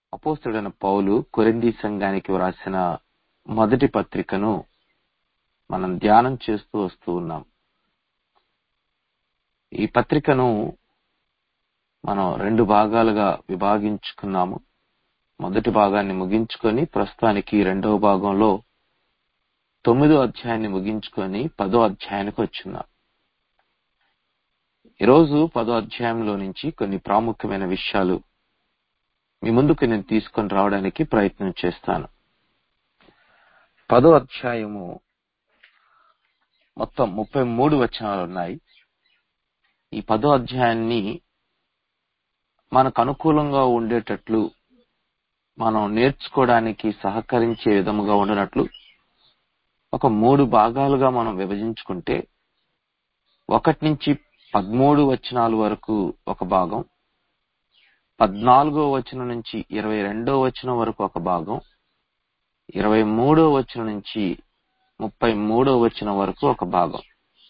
అపోస్తుడైన పౌలు కొరింది సంఘానికి వ్రాసిన మొదటి పత్రికను మనం ధ్యానం చేస్తూ వస్తూ ఉన్నాం ఈ పత్రికను మనం రెండు భాగాలుగా విభాగించుకున్నాము మొదటి భాగాన్ని ముగించుకొని ప్రస్తుతానికి రెండవ భాగంలో తొమ్మిదో అధ్యాయాన్ని ముగించుకొని పదో అధ్యాయానికి వచ్చున్నాం ఈరోజు పదో అధ్యాయంలో నుంచి కొన్ని ప్రాముఖ్యమైన విషయాలు మీ ముందుకు నేను తీసుకొని రావడానికి ప్రయత్నం చేస్తాను పదో అధ్యాయము మొత్తం ముప్పై మూడు వచనాలు ఉన్నాయి ఈ పదో అధ్యాయాన్ని మనకు అనుకూలంగా ఉండేటట్లు మనం నేర్చుకోవడానికి సహకరించే విధముగా ఉండనట్లు ఒక మూడు భాగాలుగా మనం విభజించుకుంటే ఒకటి నుంచి పదమూడు వచనాల వరకు ఒక భాగం పద్నాలుగో వచనం నుంచి ఇరవై రెండో వచనం వరకు ఒక భాగం ఇరవై మూడో వచనం నుంచి ముప్పై మూడో వచనం వరకు ఒక భాగం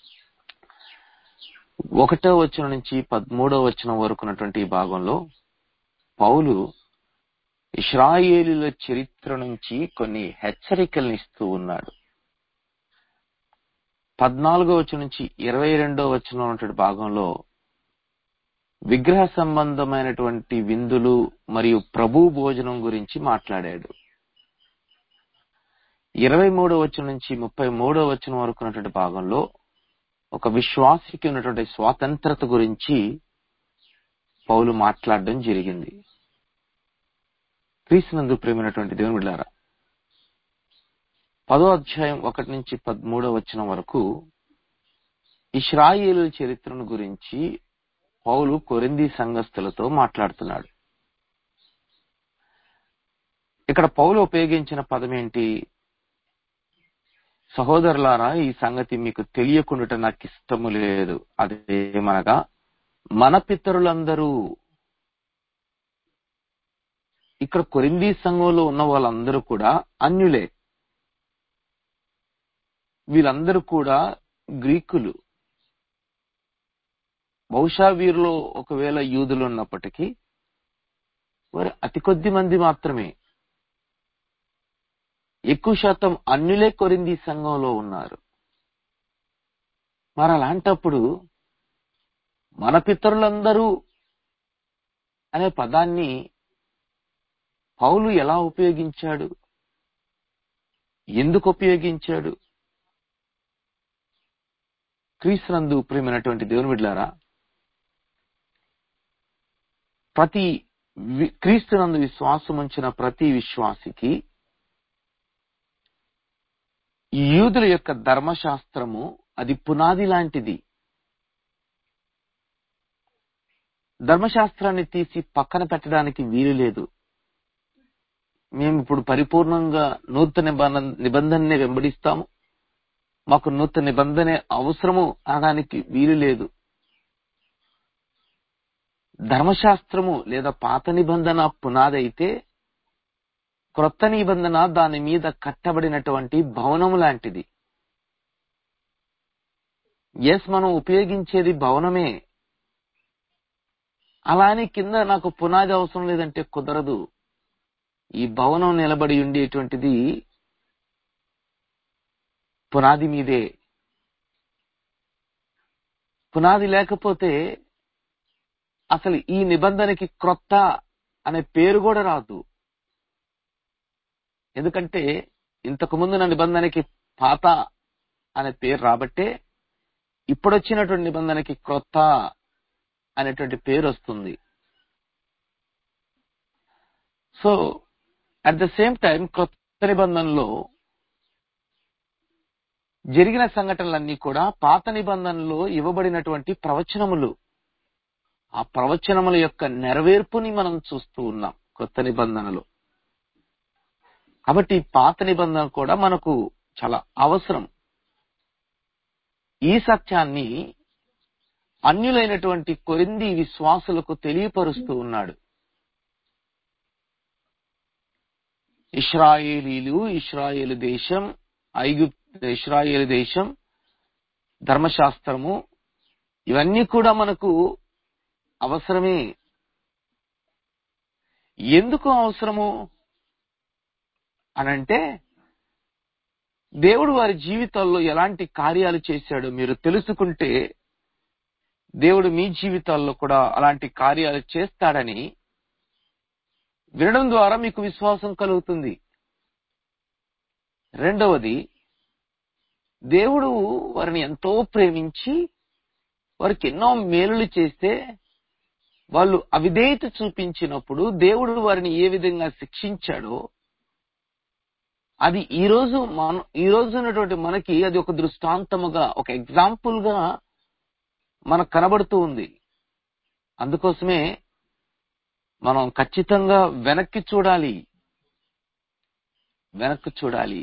ఒకటో వచనం నుంచి పదమూడో వచనం వరకు ఉన్నటువంటి ఈ భాగంలో పౌలు ఇస్రాయేలుల చరిత్ర నుంచి కొన్ని హెచ్చరికలను ఇస్తూ ఉన్నాడు పద్నాలుగో వచనం నుంచి ఇరవై రెండో వచనం ఉన్నటువంటి భాగంలో విగ్రహ సంబంధమైనటువంటి విందులు మరియు ప్రభు భోజనం గురించి మాట్లాడాడు ఇరవై మూడో వచనం నుంచి ముప్పై మూడో వచనం వరకు ఉన్నటువంటి భాగంలో ఒక విశ్వాసికి ఉన్నటువంటి స్వాతంత్రత గురించి పౌలు మాట్లాడడం జరిగింది క్రీస్తునందు ప్రేమైనటువంటి దేవుని బిడ్డారా పదో అధ్యాయం ఒకటి నుంచి పదమూడో వచనం వరకు ఇస్రాయేలు చరిత్రను గురించి పౌలు కొరింది సంఘస్థులతో మాట్లాడుతున్నాడు ఇక్కడ పౌలు ఉపయోగించిన పదం ఏంటి సహోదరులారా ఈ సంగతి మీకు తెలియకుండా నాకు ఇష్టము లేదు అదేమనగా మన పితరులందరూ ఇక్కడ కొరింది సంఘంలో ఉన్న వాళ్ళందరూ కూడా అన్యులే వీళ్ళందరూ కూడా గ్రీకులు బహుశా వీరిలో ఒకవేళ యూదులు ఉన్నప్పటికీ వారు అతి కొద్ది మంది మాత్రమే ఎక్కువ శాతం అన్యులే కొరింది సంఘంలో ఉన్నారు మరి అలాంటప్పుడు మన పితరులందరూ అనే పదాన్ని పౌలు ఎలా ఉపయోగించాడు ఎందుకు ఉపయోగించాడు క్రీస్తునందు ప్రేమైనటువంటి దేవుని బిడ్డారా ప్రతి క్రీస్తునందు విశ్వాసం ఉంచిన ప్రతి విశ్వాసికి యూదుల యొక్క ధర్మశాస్త్రము అది పునాది లాంటిది ధర్మశాస్త్రాన్ని తీసి పక్కన పెట్టడానికి వీలు లేదు మేము ఇప్పుడు పరిపూర్ణంగా నూతన నిబంధన నిబంధననే వెంబడిస్తాము మాకు నూతన నిబంధన అవసరము అనడానికి వీలు లేదు ధర్మశాస్త్రము లేదా పాత నిబంధన పునాది అయితే క్రొత్త నిబంధన దాని మీద కట్టబడినటువంటి భవనము లాంటిది ఎస్ మనం ఉపయోగించేది భవనమే అలానే కింద నాకు పునాది అవసరం లేదంటే కుదరదు ఈ భవనం నిలబడి ఉండేటువంటిది పునాది మీదే పునాది లేకపోతే అసలు ఈ నిబంధనకి క్రొత్త అనే పేరు కూడా రాదు ఎందుకంటే ఇంతకు ముందున్న నిబంధనకి పాత అనే పేరు రాబట్టే ఇప్పుడొచ్చినటువంటి నిబంధనకి క్రొత్త అనేటువంటి పేరు వస్తుంది so at the same time క్రొత్త నిబంధనలో జరిగిన సంఘటనలన్నీ కూడా పాత నిబంధనలో ఇవ్వబడినటువంటి ప్రవచనములు ఆ ప్రవచనముల యొక్క నెరవేర్పుని మనం చూస్తూ ఉన్నాం కొత్త నిబంధనలో కాబట్టి పాత నిబంధన కూడా మనకు చాలా అవసరం ఈ సత్యాన్ని అన్యులైనటువంటి కొరింది విశ్వాసులకు తెలియపరుస్తూ ఉన్నాడు ఇస్రాయేలీలు ఇస్రాయేలు దేశం ఐగుప్తు ఇస్రాయేలు దేశం ధర్మశాస్త్రము ఇవన్నీ కూడా మనకు అవసరమే ఎందుకు అవసరము అనంటే దేవుడు వారి జీవితాల్లో ఎలాంటి కార్యాలు చేశాడో మీరు తెలుసుకుంటే దేవుడు మీ జీవితాల్లో కూడా అలాంటి కార్యాలు చేస్తాడని వినడం ద్వారా మీకు విశ్వాసం కలుగుతుంది రెండవది దేవుడు వారిని ఎంతో ప్రేమించి వారికి ఎన్నో మేలులు చేస్తే వాళ్ళు అవిధేయత చూపించినప్పుడు దేవుడు వారిని ఏ విధంగా శిక్షించాడో అది ఈ రోజు మన ఈ రోజు ఉన్నటువంటి మనకి అది ఒక దృష్టాంతముగా ఒక ఎగ్జాంపుల్ గా మనకు కనబడుతూ ఉంది అందుకోసమే మనం ఖచ్చితంగా వెనక్కి చూడాలి వెనక్కి చూడాలి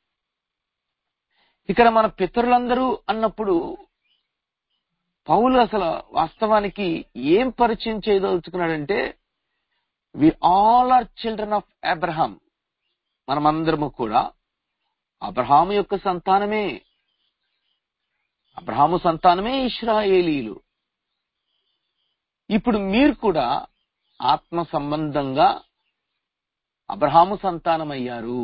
ఇక్కడ మన పితరులందరూ అన్నప్పుడు పౌలు అసలు వాస్తవానికి ఏం పరిచయం చేయదలుచుకున్నాడంటే we all are children of Abraham మనమందరము కూడా అబ్రహాము యొక్క సంతానమే అబ్రహాము సంతానమే ఇస్రాయేలీలు ఇప్పుడు మీరు కూడా ఆత్మ సంబంధంగా అబ్రహాము సంతానమయ్యారు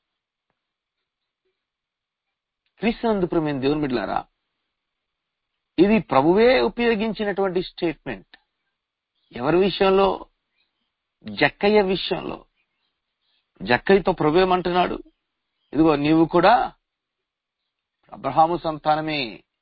క్రీస్తునందు ప్రేమైన దేవుని బిడ్డలారా ఇది ప్రభువే ఉపయోగించినటువంటి స్టేట్మెంట్ ఎవరి విషయంలో జక్కయ్య విషయంలో జక్కయ్యతో ప్రభు ఏమంటున్నాడు ఇదిగో నీవు కూడా అబ్రహాము సంతానమే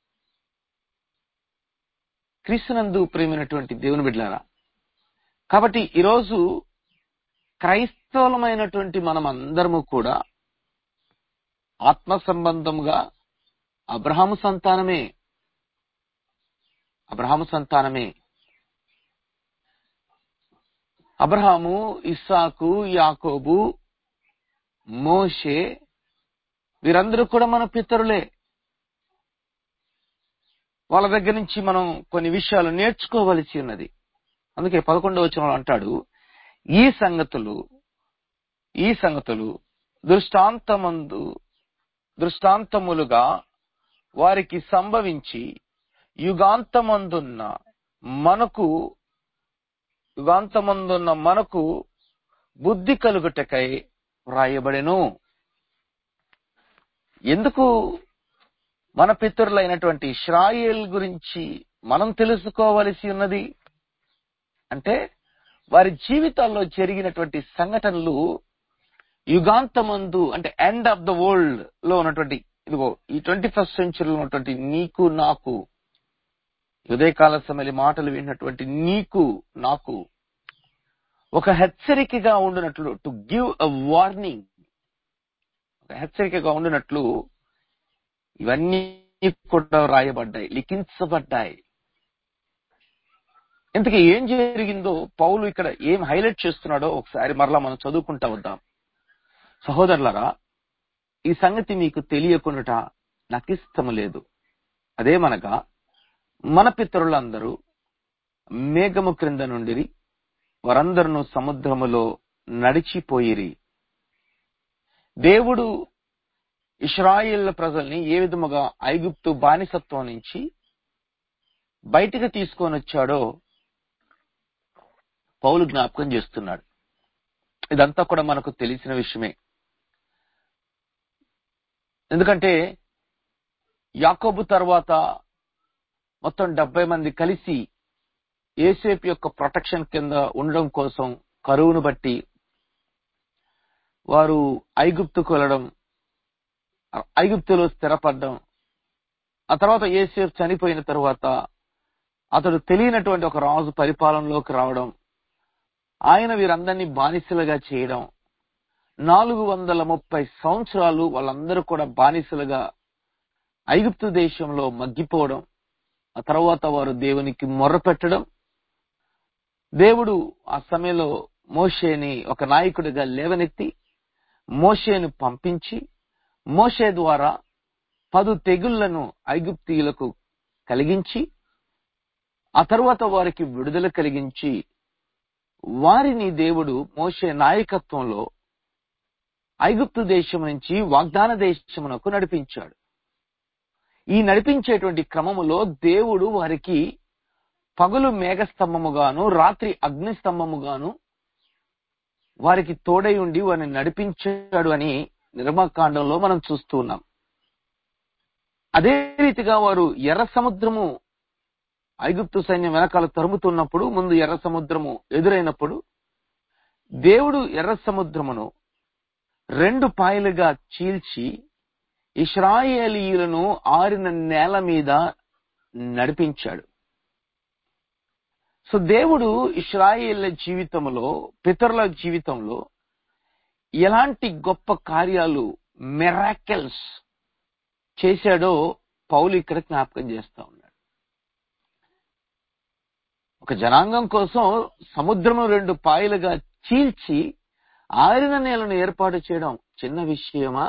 క్రీస్తునందు ప్రేమైనటువంటి దేవుని బిడ్డలారా కాబట్టి ఈరోజు క్రైస్తవులమైనటువంటి మనమందరము కూడా ఆత్మ సంబంధంగా అబ్రహాము సంతానమే అబ్రహాము సంతానమే అబ్రహాము ఇస్సాకు యాకోబు మోషే వీరందరూ కూడా మన పితరులే వాళ్ళ దగ్గర నుంచి మనం కొన్ని విషయాలు నేర్చుకోవలసి ఉన్నది అందుకే పదకొండవ వచనంలో అంటాడు ఈ సంగతులు ఈ సంగతులు దృష్టాంతమందు దృష్టాంతములుగా వారికి సంభవించి యుగాంతమందున్న మనకు యుగాంతమందున్న మనకు బుద్ధి కలుగుటకై వ్రాయబడెను ఎందుకు మన పితరులైనటువంటి ఇస్రాయేల్ గురించి మనం తెలుసుకోవలసి ఉన్నది అంటే వారి జీవితాల్లో జరిగినటువంటి సంఘటనలు యుగాంతమందు అంటే ఎండ్ ఆఫ్ ద వరల్డ్ లో ఉన్నటువంటి ఇదిగో ఈ ట్వంటీ ఫస్ట్ సెంచురీలో ఉన్నటువంటి నీకు నాకు ఉదయకాల సమయ మాటలు విన్నటువంటి నీకు నాకు ఒక హెచ్చరికగా ఉండినట్లు టు గివ్ అ వార్నింగ్ ఒక హెచ్చరికగా ఉండినట్లు ఇవన్నీ కూడా రాయబడ్డాయి లిఖించబడ్డాయి ఇంతకీ ఏం జరిగిందో పౌలు ఇక్కడ ఏం హైలైట్ చేస్తున్నాడో ఒకసారి మరలా మనం చదువుకుంటా వద్దాం సహోదరులరా ఈ సంగతి మీకు తెలియకునుట నాకు ఇష్టము లేదు అదేమనగా మన పితరులందరూ మేఘము క్రింద నుండిరి వారందరూ సముద్రములో నడిచిపోయిరి దేవుడు ఇస్రాయిల్ ప్రజల్ని ఏ విధముగా ఐగుప్తు బానిసత్వం నుంచి బయటికి తీసుకొని వచ్చాడో పౌలు జ్ఞాపకం చేస్తున్నాడు ఇదంతా కూడా మనకు తెలిసిన విషయమే ఎందుకంటే యాకోబు తర్వాత మొత్తం డెబ్బై మంది కలిసి ఏసేపు యొక్క ప్రొటెక్షన్ కింద ఉండడం కోసం కరువును బట్టి వారు ఐగుప్తుకు వెళ్ళడం ఐగుప్తులో స్థిరపడడం ఆ తర్వాత ఏసేపు చనిపోయిన తర్వాత అతడు తెలియనటువంటి ఒక రాజు పరిపాలనలోకి రావడం ఆయన వీరందరినీ బానిసలుగా చేయడం నాలుగు వందల ముప్పై సంవత్సరాలు వాళ్ళందరూ కూడా బానిసలుగా ఐగుప్తు దేశంలో మగ్గిపోవడం ఆ తర్వాత వారు దేవునికి మొర్రపెట్టడం దేవుడు ఆ సమయంలో మోషేని ఒక నాయకుడిగా లేవనెత్తి మోషేను పంపించి మోషే ద్వారా పదు తెగుళ్లను ఐగుప్తీయులకు కలిగించి ఆ తర్వాత వారికి విడుదల కలిగించి వారిని దేవుడు మోషే నాయకత్వంలో ఐగుప్తు దేశం నుంచి వాగ్దాన దేశమునకు నడిపించాడు ఈ నడిపించేటువంటి క్రమములో దేవుడు వారికి పగులు మేఘస్తంభముగాను రాత్రి అగ్నిస్తంభముగాను వారికి తోడై ఉండి వారిని నడిపించాడు అని నిర్మకాండంలో మనం చూస్తూ ఉన్నాం అదే రీతిగా వారు ఎర్ర సముద్రము ఐగుప్తు సైన్యం వెనకాల తరుముతున్నప్పుడు ముందు ఎర్ర సముద్రము ఎదురైనప్పుడు దేవుడు ఎర్ర సముద్రమును రెండు పాయలుగా చీల్చి ఇస్రాయేలీయులను ఆరిన నేల మీద నడిపించాడు సో దేవుడు ఇస్రాయేళ్ల జీవితంలో పితరుల జీవితంలో ఎలాంటి గొప్ప కార్యాలు మెరాకెల్స్ చేశాడో పౌలు ఇక్కడ జ్ఞాపకం చేస్తా ఉన్నాడు ఒక జనాంగం కోసం సముద్రము రెండు పాయలుగా చీల్చి ఆరిన నేలను ఏర్పాటు చేయడం చిన్న విషయమా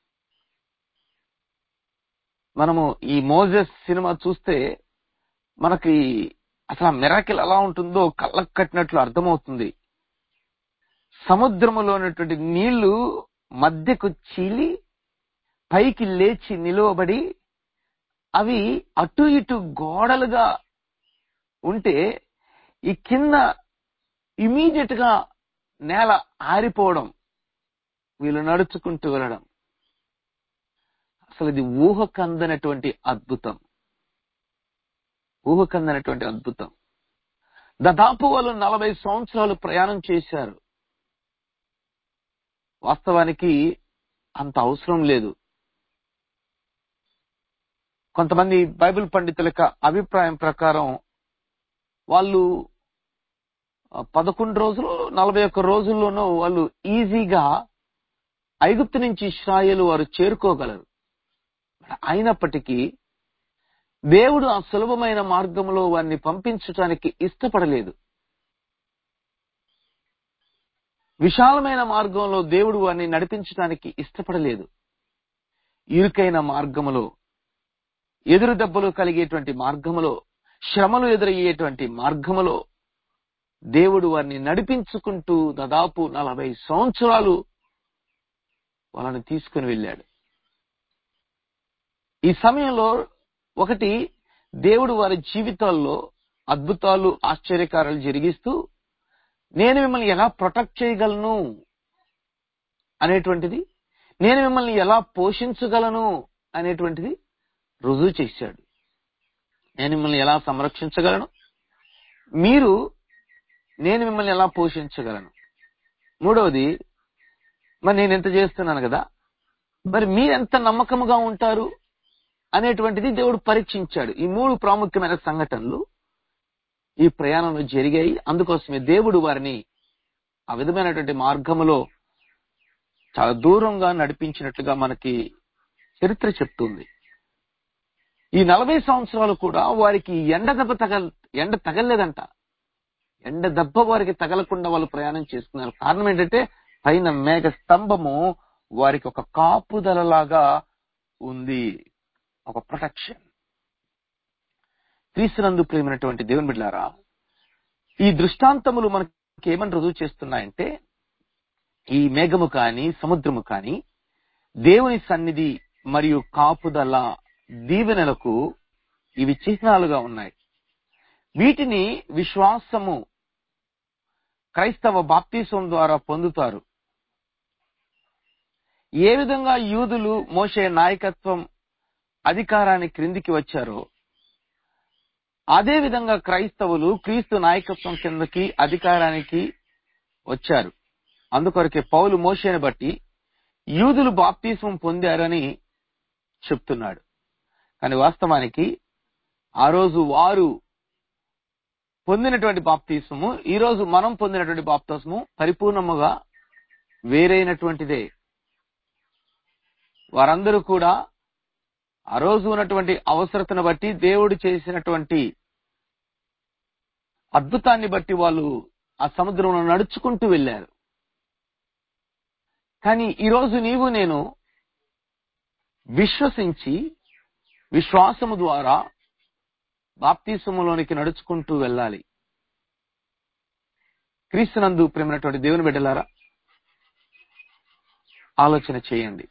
మనము ఈ మోజెస్ సినిమా చూస్తే మనకి అసలు ఆ మిరాకిల్ ఎలా ఉంటుందో కళ్ళకు కట్టినట్లు అర్థమవుతుంది సముద్రములో ఉన్నటువంటి నీళ్లు మధ్యకు చీలి పైకి లేచి నిలువబడి అవి అటు ఇటు గోడలుగా ఉంటే ఈ కింద ఇమీడియట్ గా నేల ఆరిపోవడం వీళ్ళు నడుచుకుంటూ వెళ్ళడం అసలు ఇది ఊహకందనటువంటి అద్భుతం ఊహకందనటువంటి అద్భుతం దాదాపు వాళ్ళు నలభై సంవత్సరాలు ప్రయాణం చేశారు వాస్తవానికి అంత అవసరం లేదు కొంతమంది బైబిల్ పండితుల యొక్క అభిప్రాయం ప్రకారం వాళ్ళు ఆ, పదకొండు రోజులు నలభై ఒక్క రోజుల్లోనూ వాళ్ళు ఈజీగా ఐగుప్తు నుంచి ఇస్రాయేల్ వారు చేరుకోగలరు అయినప్పటికీ దేవుడు ఆ సులభమైన మార్గంలో వారిని పంపించటానికి ఇష్టపడలేదు విశాలమైన మార్గంలో దేవుడు వారిని నడిపించడానికి ఇష్టపడలేదు ఇరుకైన మార్గములో ఎదురు దెబ్బలు కలిగేటువంటి మార్గములో శ్రమలు ఎదురయ్యేటువంటి మార్గములో దేవుడు వారిని నడిపించుకుంటూ దాదాపు నలభై సంవత్సరాలు వాళ్ళని తీసుకుని వెళ్ళాడు ఈ సమయంలో ఒకటి దేవుడు వారి జీవితాల్లో అద్భుతాలు ఆశ్చర్యకారాలు జరిగిస్తూ నేను మిమ్మల్ని ఎలా ప్రొటెక్ట్ చేయగలను అనేటువంటిది నేను మిమ్మల్ని ఎలా పోషించగలను అనేటువంటిది రుజువు చేశాడు నేను మిమ్మల్ని ఎలా సంరక్షించగలను మీరు నేను మిమ్మల్ని ఎలా పోషించగలను మూడవది మరి నేను ఎంత చేస్తున్నాను కదా మరి మీరెంత నమ్మకముగా ఉంటారు అనేటువంటిది దేవుడు పరీక్షించాడు ఈ మూడు ప్రాముఖ్యమైన సంఘటనలు ఈ ప్రయాణంలో జరిగాయి అందుకోసమే దేవుడు వారిని ఆ విధమైనటువంటి మార్గములో చాలా దూరంగా నడిపించినట్లుగా మనకి చరిత్ర చెప్తుంది ఈ నలభై సంవత్సరాలు కూడా వారికి ఎండ దెబ్బ తగల ఎండ తగలలేదంట ఎండ దెబ్బ వారికి తగలకుండా వాళ్ళు ప్రయాణం చేసుకున్నారు కారణం ఏంటంటే పైన మేఘ స్తంభము వారికి ఒక కాపుదలలాగా ఉంది ఒక ప్రొటెక్షన్ క్రీస్తునందు ప్రేమైనటువంటి దేవుని బిడ్డారా ఈ దృష్టాంతములు మనకి ఏమని రుజువు చేస్తున్నాయంటే ఈ మేఘము కాని సముద్రము కాని దేవుని సన్నిధి మరియు కాపుదల దీవెనలకు ఇవి చిహ్నాలుగా ఉన్నాయి వీటిని విశ్వాసము క్రైస్తవ బాప్తీసం ద్వారా పొందుతారు ఏ విధంగా యూదులు మోసే నాయకత్వం అధికారాన్ని క్రిందికి వచ్చారో అదే విధంగా క్రైస్తవులు క్రీస్తు నాయకత్వం కిందకి అధికారానికి వచ్చారు అందుకొరకే పౌలు మోషేని బట్టి యూదులు బాప్తిస్మం పొందారని చెప్తున్నాడు కానీ వాస్తవానికి ఆ రోజు వారు పొందినటువంటి బాప్తిస్మము ఈ రోజు మనం పొందినటువంటి బాప్తిస్మము పరిపూర్ణముగా వేరైనటువంటిదే వారందరూ కూడా ఆ రోజు ఉన్నటువంటి అవసరతను బట్టి దేవుడు చేసినటువంటి అద్భుతాన్ని బట్టి వాళ్ళు ఆ సముద్రంలో నడుచుకుంటూ వెళ్ళారు కానీ ఈరోజు నీవు నేను విశ్వసించి విశ్వాసము ద్వారా బాప్తీసములోనికి నడుచుకుంటూ వెళ్ళాలి క్రీస్తునందు ప్రేమైనటువంటి దేవుని బిడ్డలారా ఆలోచన చేయండి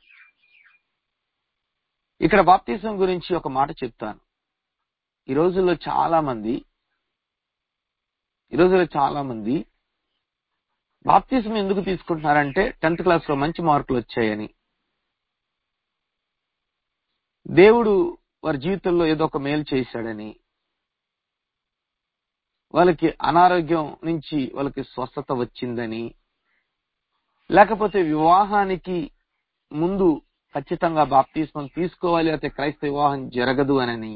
ఇక్కడ బాప్తీసం గురించి ఒక మాట చెప్తాను ఈ రోజుల్లో చాలా మంది ఈ రోజుల్లో చాలా మంది బాప్తిజం ఎందుకు తీసుకుంటున్నారంటే టెన్త్ క్లాస్ లో మంచి మార్కులు వచ్చాయని దేవుడు వారి జీవితంలో ఏదో ఒక మేలు చేశాడని వాళ్ళకి అనారోగ్యం నుంచి వాళ్ళకి స్వస్థత వచ్చిందని లేకపోతే వివాహానికి ముందు ఖచ్చితంగా బాప్తిస్మం తీసుకోవాలి అయితే క్రైస్తవ వివాహం జరగదు అనని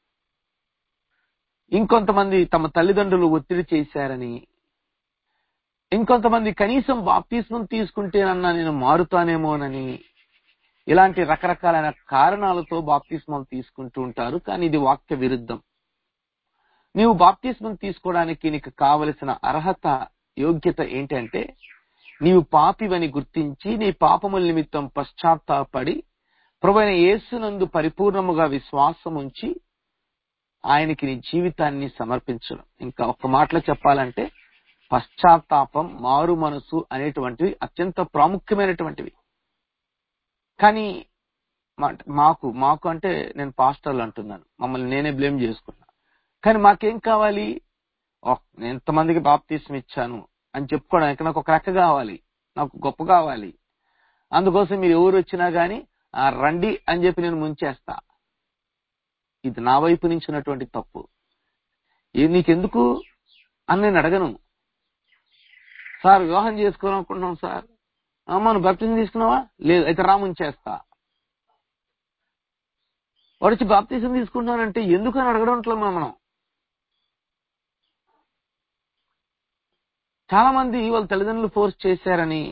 ఇంకొంతమంది తమ తల్లిదండ్రులు ఒత్తిడి చేశారని ఇంకొంతమంది కనీసం బాప్తిస్మం తీసుకుంటేనన్నా నేను మారుతానేమోనని ఇలాంటి రకరకాలైన కారణాలతో బాప్తిస్మం తీసుకుంటూ ఉంటారు కానీ ఇది వాక్య విరుద్ధం నీవు బాప్తిస్మం తీసుకోవడానికి నీకు కావలసిన అర్హత యోగ్యత ఏంటంటే నీవు పాపివని గుర్తించి నీ పాపముల నిమిత్తం పశ్చాత్తాపడి ప్రభువైన యేసునందు పరిపూర్ణముగా విశ్వాసం ఉంచి ఆయనకి నీ జీవితాన్ని సమర్పించడం ఇంకా ఒక్క మాటలో చెప్పాలంటే పశ్చాత్తాపం మారు మనసు అనేటువంటివి అత్యంత ప్రాముఖ్యమైనటువంటివి కానీ మా- మాకు మాకు అంటే నేను పాస్టర్లు అంటున్నాను మమ్మల్ని నేనే బ్లేమ్ చేసుకున్నా కానీ మాకేం కావాలి ఓహ్, నేను ఎంతమందికి బాప్తీసం ఇచ్చాను అని చెప్పుకోవడానికి నాకు ఒక రెక్క కావాలి నాకు గొప్ప కావాలి అందుకోసం మీరు ఎవరు వచ్చినా గాని ఆ రండి అని చెప్పి నేను ముంచేస్తా ఇది నా వైపు నుంచి ఉన్నటువంటి తప్పు ఇది నీకెందుకు అని నేను అడగను సార్ వివాహం చేసుకోవాలనుకుంటున్నాం సార్ అమ్మ నువ్వు బాప్తిజం తీసుకున్నావా లేదు అయితే రా ముంచేస్తా వాడు వచ్చి బాప్తిజం తీసుకుంటున్నానంటే ఎందుకు అని అడగడం ఉంటలేదు మనం చాలా మంది వాళ్ళ తల్లిదండ్రులు ఫోర్స్ చేశారని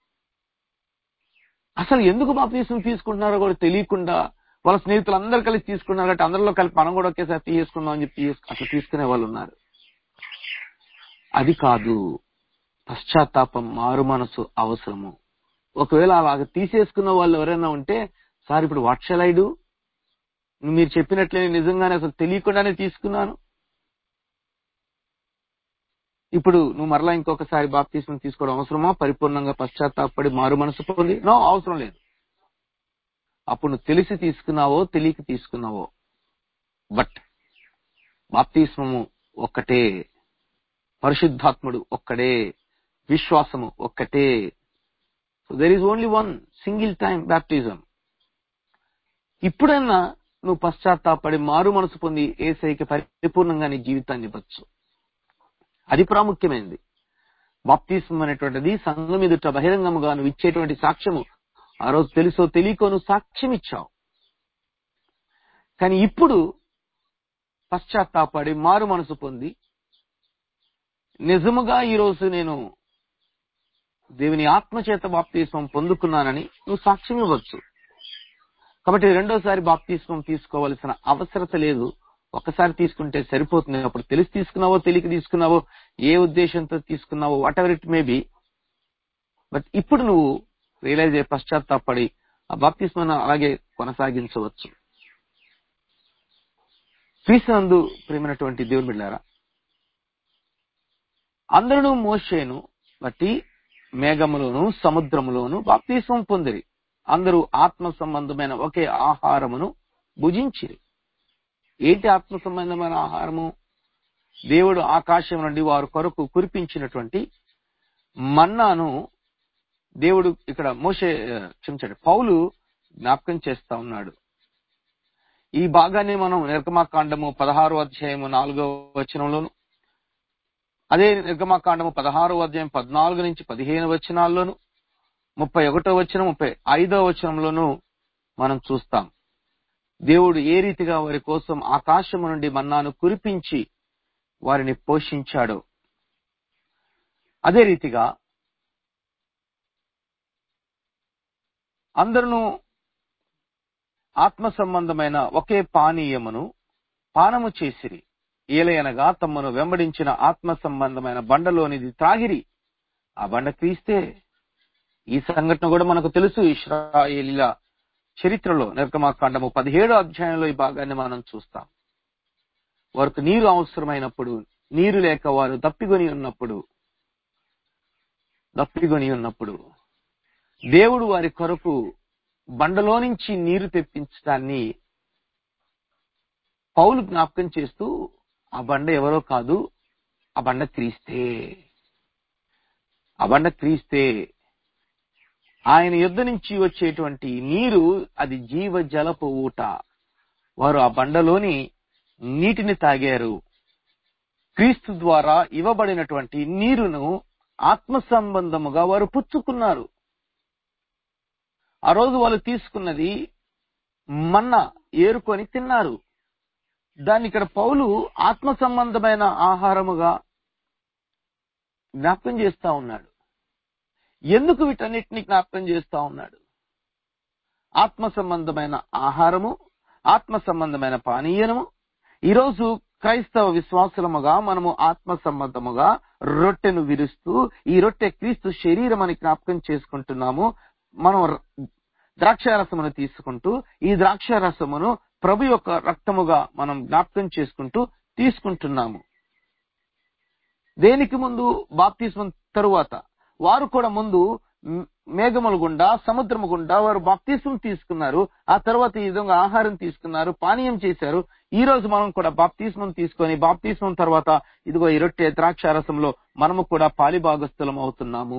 అసలు ఎందుకు బాప్తీసం తీసుకుంటున్నారో కూడా తెలియకుండా వాళ్ళ స్నేహితులు అందరు కలిసి తీసుకున్నారు కాబట్టి అందరిలో కలిపి మనం కూడా ఒకేసారి తీసుకుందాం అని చెప్పి తీసు- అట్లా తీసుకునే వాళ్ళు ఉన్నారు అది కాదు పశ్చాత్తాపం మారు మనసు అవసరము ఒకవేళ అలాగ తీసేసుకున్న వాళ్ళు ఎవరైనా ఉంటే సార్ ఇప్పుడు వాట్ షల్ ఐ డూ మీరు చెప్పినట్లే నేను నిజంగానే అసలు తెలియకుండానే తీసుకున్నాను ఇప్పుడు నువ్వు మరలా ఇంకొకసారి బాప్తీసం తీసుకోవడం అవసరమా పరిపూర్ణంగా పశ్చాత్తాపడి మారు మనసు పొంది నో అవసరం లేదు అప్పుడు నువ్వు తెలిసి తీసుకున్నావో తెలియక తీసుకున్నావో బట్ బాప్తిస్మము ఒక్కటే పరిశుద్ధాత్ముడు ఒక్కడే విశ్వాసము ఒక్కటే so there is only one single time baptism ఇప్పుడన్నా నువ్వు పశ్చాత్తాపడి మారు మనసు పొంది ఏసైకి పరిపూర్ణంగా నీ జీవితాన్ని ఇవ్వచ్చు అది ప్రాముఖ్యమైనది బాప్తిస్మం అనేటువంటిది సంఘం ఎదుట బహిరంగముగా నువ్వు ఇచ్చేటువంటి సాక్ష్యము ఆ రోజు తెలుసో తెలియకో నువ్వు సాక్ష్యం ఇచ్చావు కానీ ఇప్పుడు పశ్చాత్తాపడి మారు మనసు పొంది నిజముగా ఈ రోజు నేను దేవుని ఆత్మచేత బాప్తిస్మం పొందుకున్నానని నువ్వు సాక్ష్యం ఇవ్వచ్చు కాబట్టి రెండోసారి బాప్తిస్మం తీసుకోవాల్సిన అవసరత లేదు ఒకసారి తీసుకుంటే సరిపోతుంది అప్పుడు తెలిసి తీసుకున్నావో తెలియక తీసుకున్నావో ఏ ఉద్దేశంతో తీసుకున్నావో whatever it may be but ఇప్పుడు నువ్వు రియలైజ్ అయ్యే పశ్చాత్తాపడి ఆ బాప్తిస్మాన్ని అలాగే కొనసాగించవచ్చు క్రీస్తునందు ప్రేమైనటువంటి దేవుని బిడ్డారా అందరూ మోషేను బట్టి మేఘములోను సముద్రములోను బాప్తిస్మం పొందిరి అందరూ ఆత్మ సంబంధమైన ఒకే ఆహారమును భుజించిరి ఏంటి ఆత్మ సంబంధమైన ఆహారము దేవుడు ఆకాశం నుండి వారి కొరకు కురిపించినటువంటి మన్నాను దేవుడు ఇక్కడ మోసే క్షమించండి పౌలు జ్ఞాపకం చేస్తా ఉన్నాడు ఈ భాగాన్ని మనం నిర్గమాకాండము పదహారో అధ్యాయము నాలుగో వచనంలోను అదే నిర్గమాకాండము పదహారో అధ్యాయం పద్నాలుగు నుంచి పదిహేను వచనాల్లోను ముప్పై ఒకటో వచనం ముప్పై ఐదో వచనంలోను మనం చూస్తాం దేవుడు ఏ రీతిగా వారి కోసం ఆకాశము నుండి మన్నాను కురిపించి వారిని పోషించాడో అదే రీతిగా అందరూ ఆత్మ సంబంధమైన ఒకే పానీయమును పానము చేసిరి ఏలయనగా తమను వెంబడించిన ఆత్మ సంబంధమైన బండలోనిది త్రాగిరి ఆ బండ క్రీస్తే ఈ సంఘటన కూడా మనకు తెలుసు ఇస్రాయేలీల చరిత్రలో నిర్గమాకాండము పదిహేడో అధ్యాయంలో ఈ భాగాన్ని మనం చూస్తాం వారికి నీరు అవసరమైనప్పుడు నీరు లేక వారు దప్పిగొని ఉన్నప్పుడు దప్పిగొని ఉన్నప్పుడు దేవుడు వారి కొరకు బండలో నుంచి నీరు తెప్పించడాన్ని పౌలు జ్ఞాపకం చేస్తూ ఆ బండ ఎవరో కాదు ఆ బండ క్రీస్తే ఆ బండ క్రీస్తే ఆయన యుద్ధ నుంచి వచ్చేటువంటి నీరు అది జీవ జలపు ఊట వారు ఆ బండలోని నీటిని తాగారు క్రీస్తు ద్వారా ఇవ్వబడినటువంటి నీరును ఆత్మ సంబంధముగా వారు పుచ్చుకున్నారు ఆ రోజు వాళ్ళు తీసుకున్నది మన్న ఏరుకొని తిన్నారు దాన్ని ఇక్కడ పౌలు ఆత్మ సంబంధమైన ఆహారముగా జ్ఞాపకం చేస్తా ఉన్నాడు ఎందుకు వీటన్నిటిని జ్ఞాపకం చేస్తా ఉన్నాడు ఆత్మ సంబంధమైన ఆహారము ఆత్మ సంబంధమైన పానీయనము ఈరోజు క్రైస్తవ విశ్వాసులముగా మనము ఆత్మ సంబంధముగా రొట్టెను విరుస్తూ ఈ రొట్టె క్రీస్తు శరీరం అని జ్ఞాపకం చేసుకుంటున్నాము మనం ర- ద్రాక్షారసమును తీసుకుంటూ ఈ ద్రాక్షారసమును ప్రభు యొక్క రక్తముగా మనం జ్ఞాపకం చేసుకుంటూ తీసుకుంటున్నాము దేనికి ముందు బాప్తిస్మం తరువాత వారు కూడా ముందు మ్- మేఘముల గుండా సముద్రము గుండా వారు బాప్తిస్మం తీసుకున్నారు ఆ తర్వాత ఈ విధంగా ఆహారం తీసుకున్నారు పానీయం చేశారు ఈ రోజు మనం కూడా బాప్తిస్మం తీసుకొని బాప్తిస్మం తర్వాత ఇదిగో ఈ రొట్టె ద్రాక్షారసంలో మనము కూడా పాలిభాగస్థులం అవుతున్నాము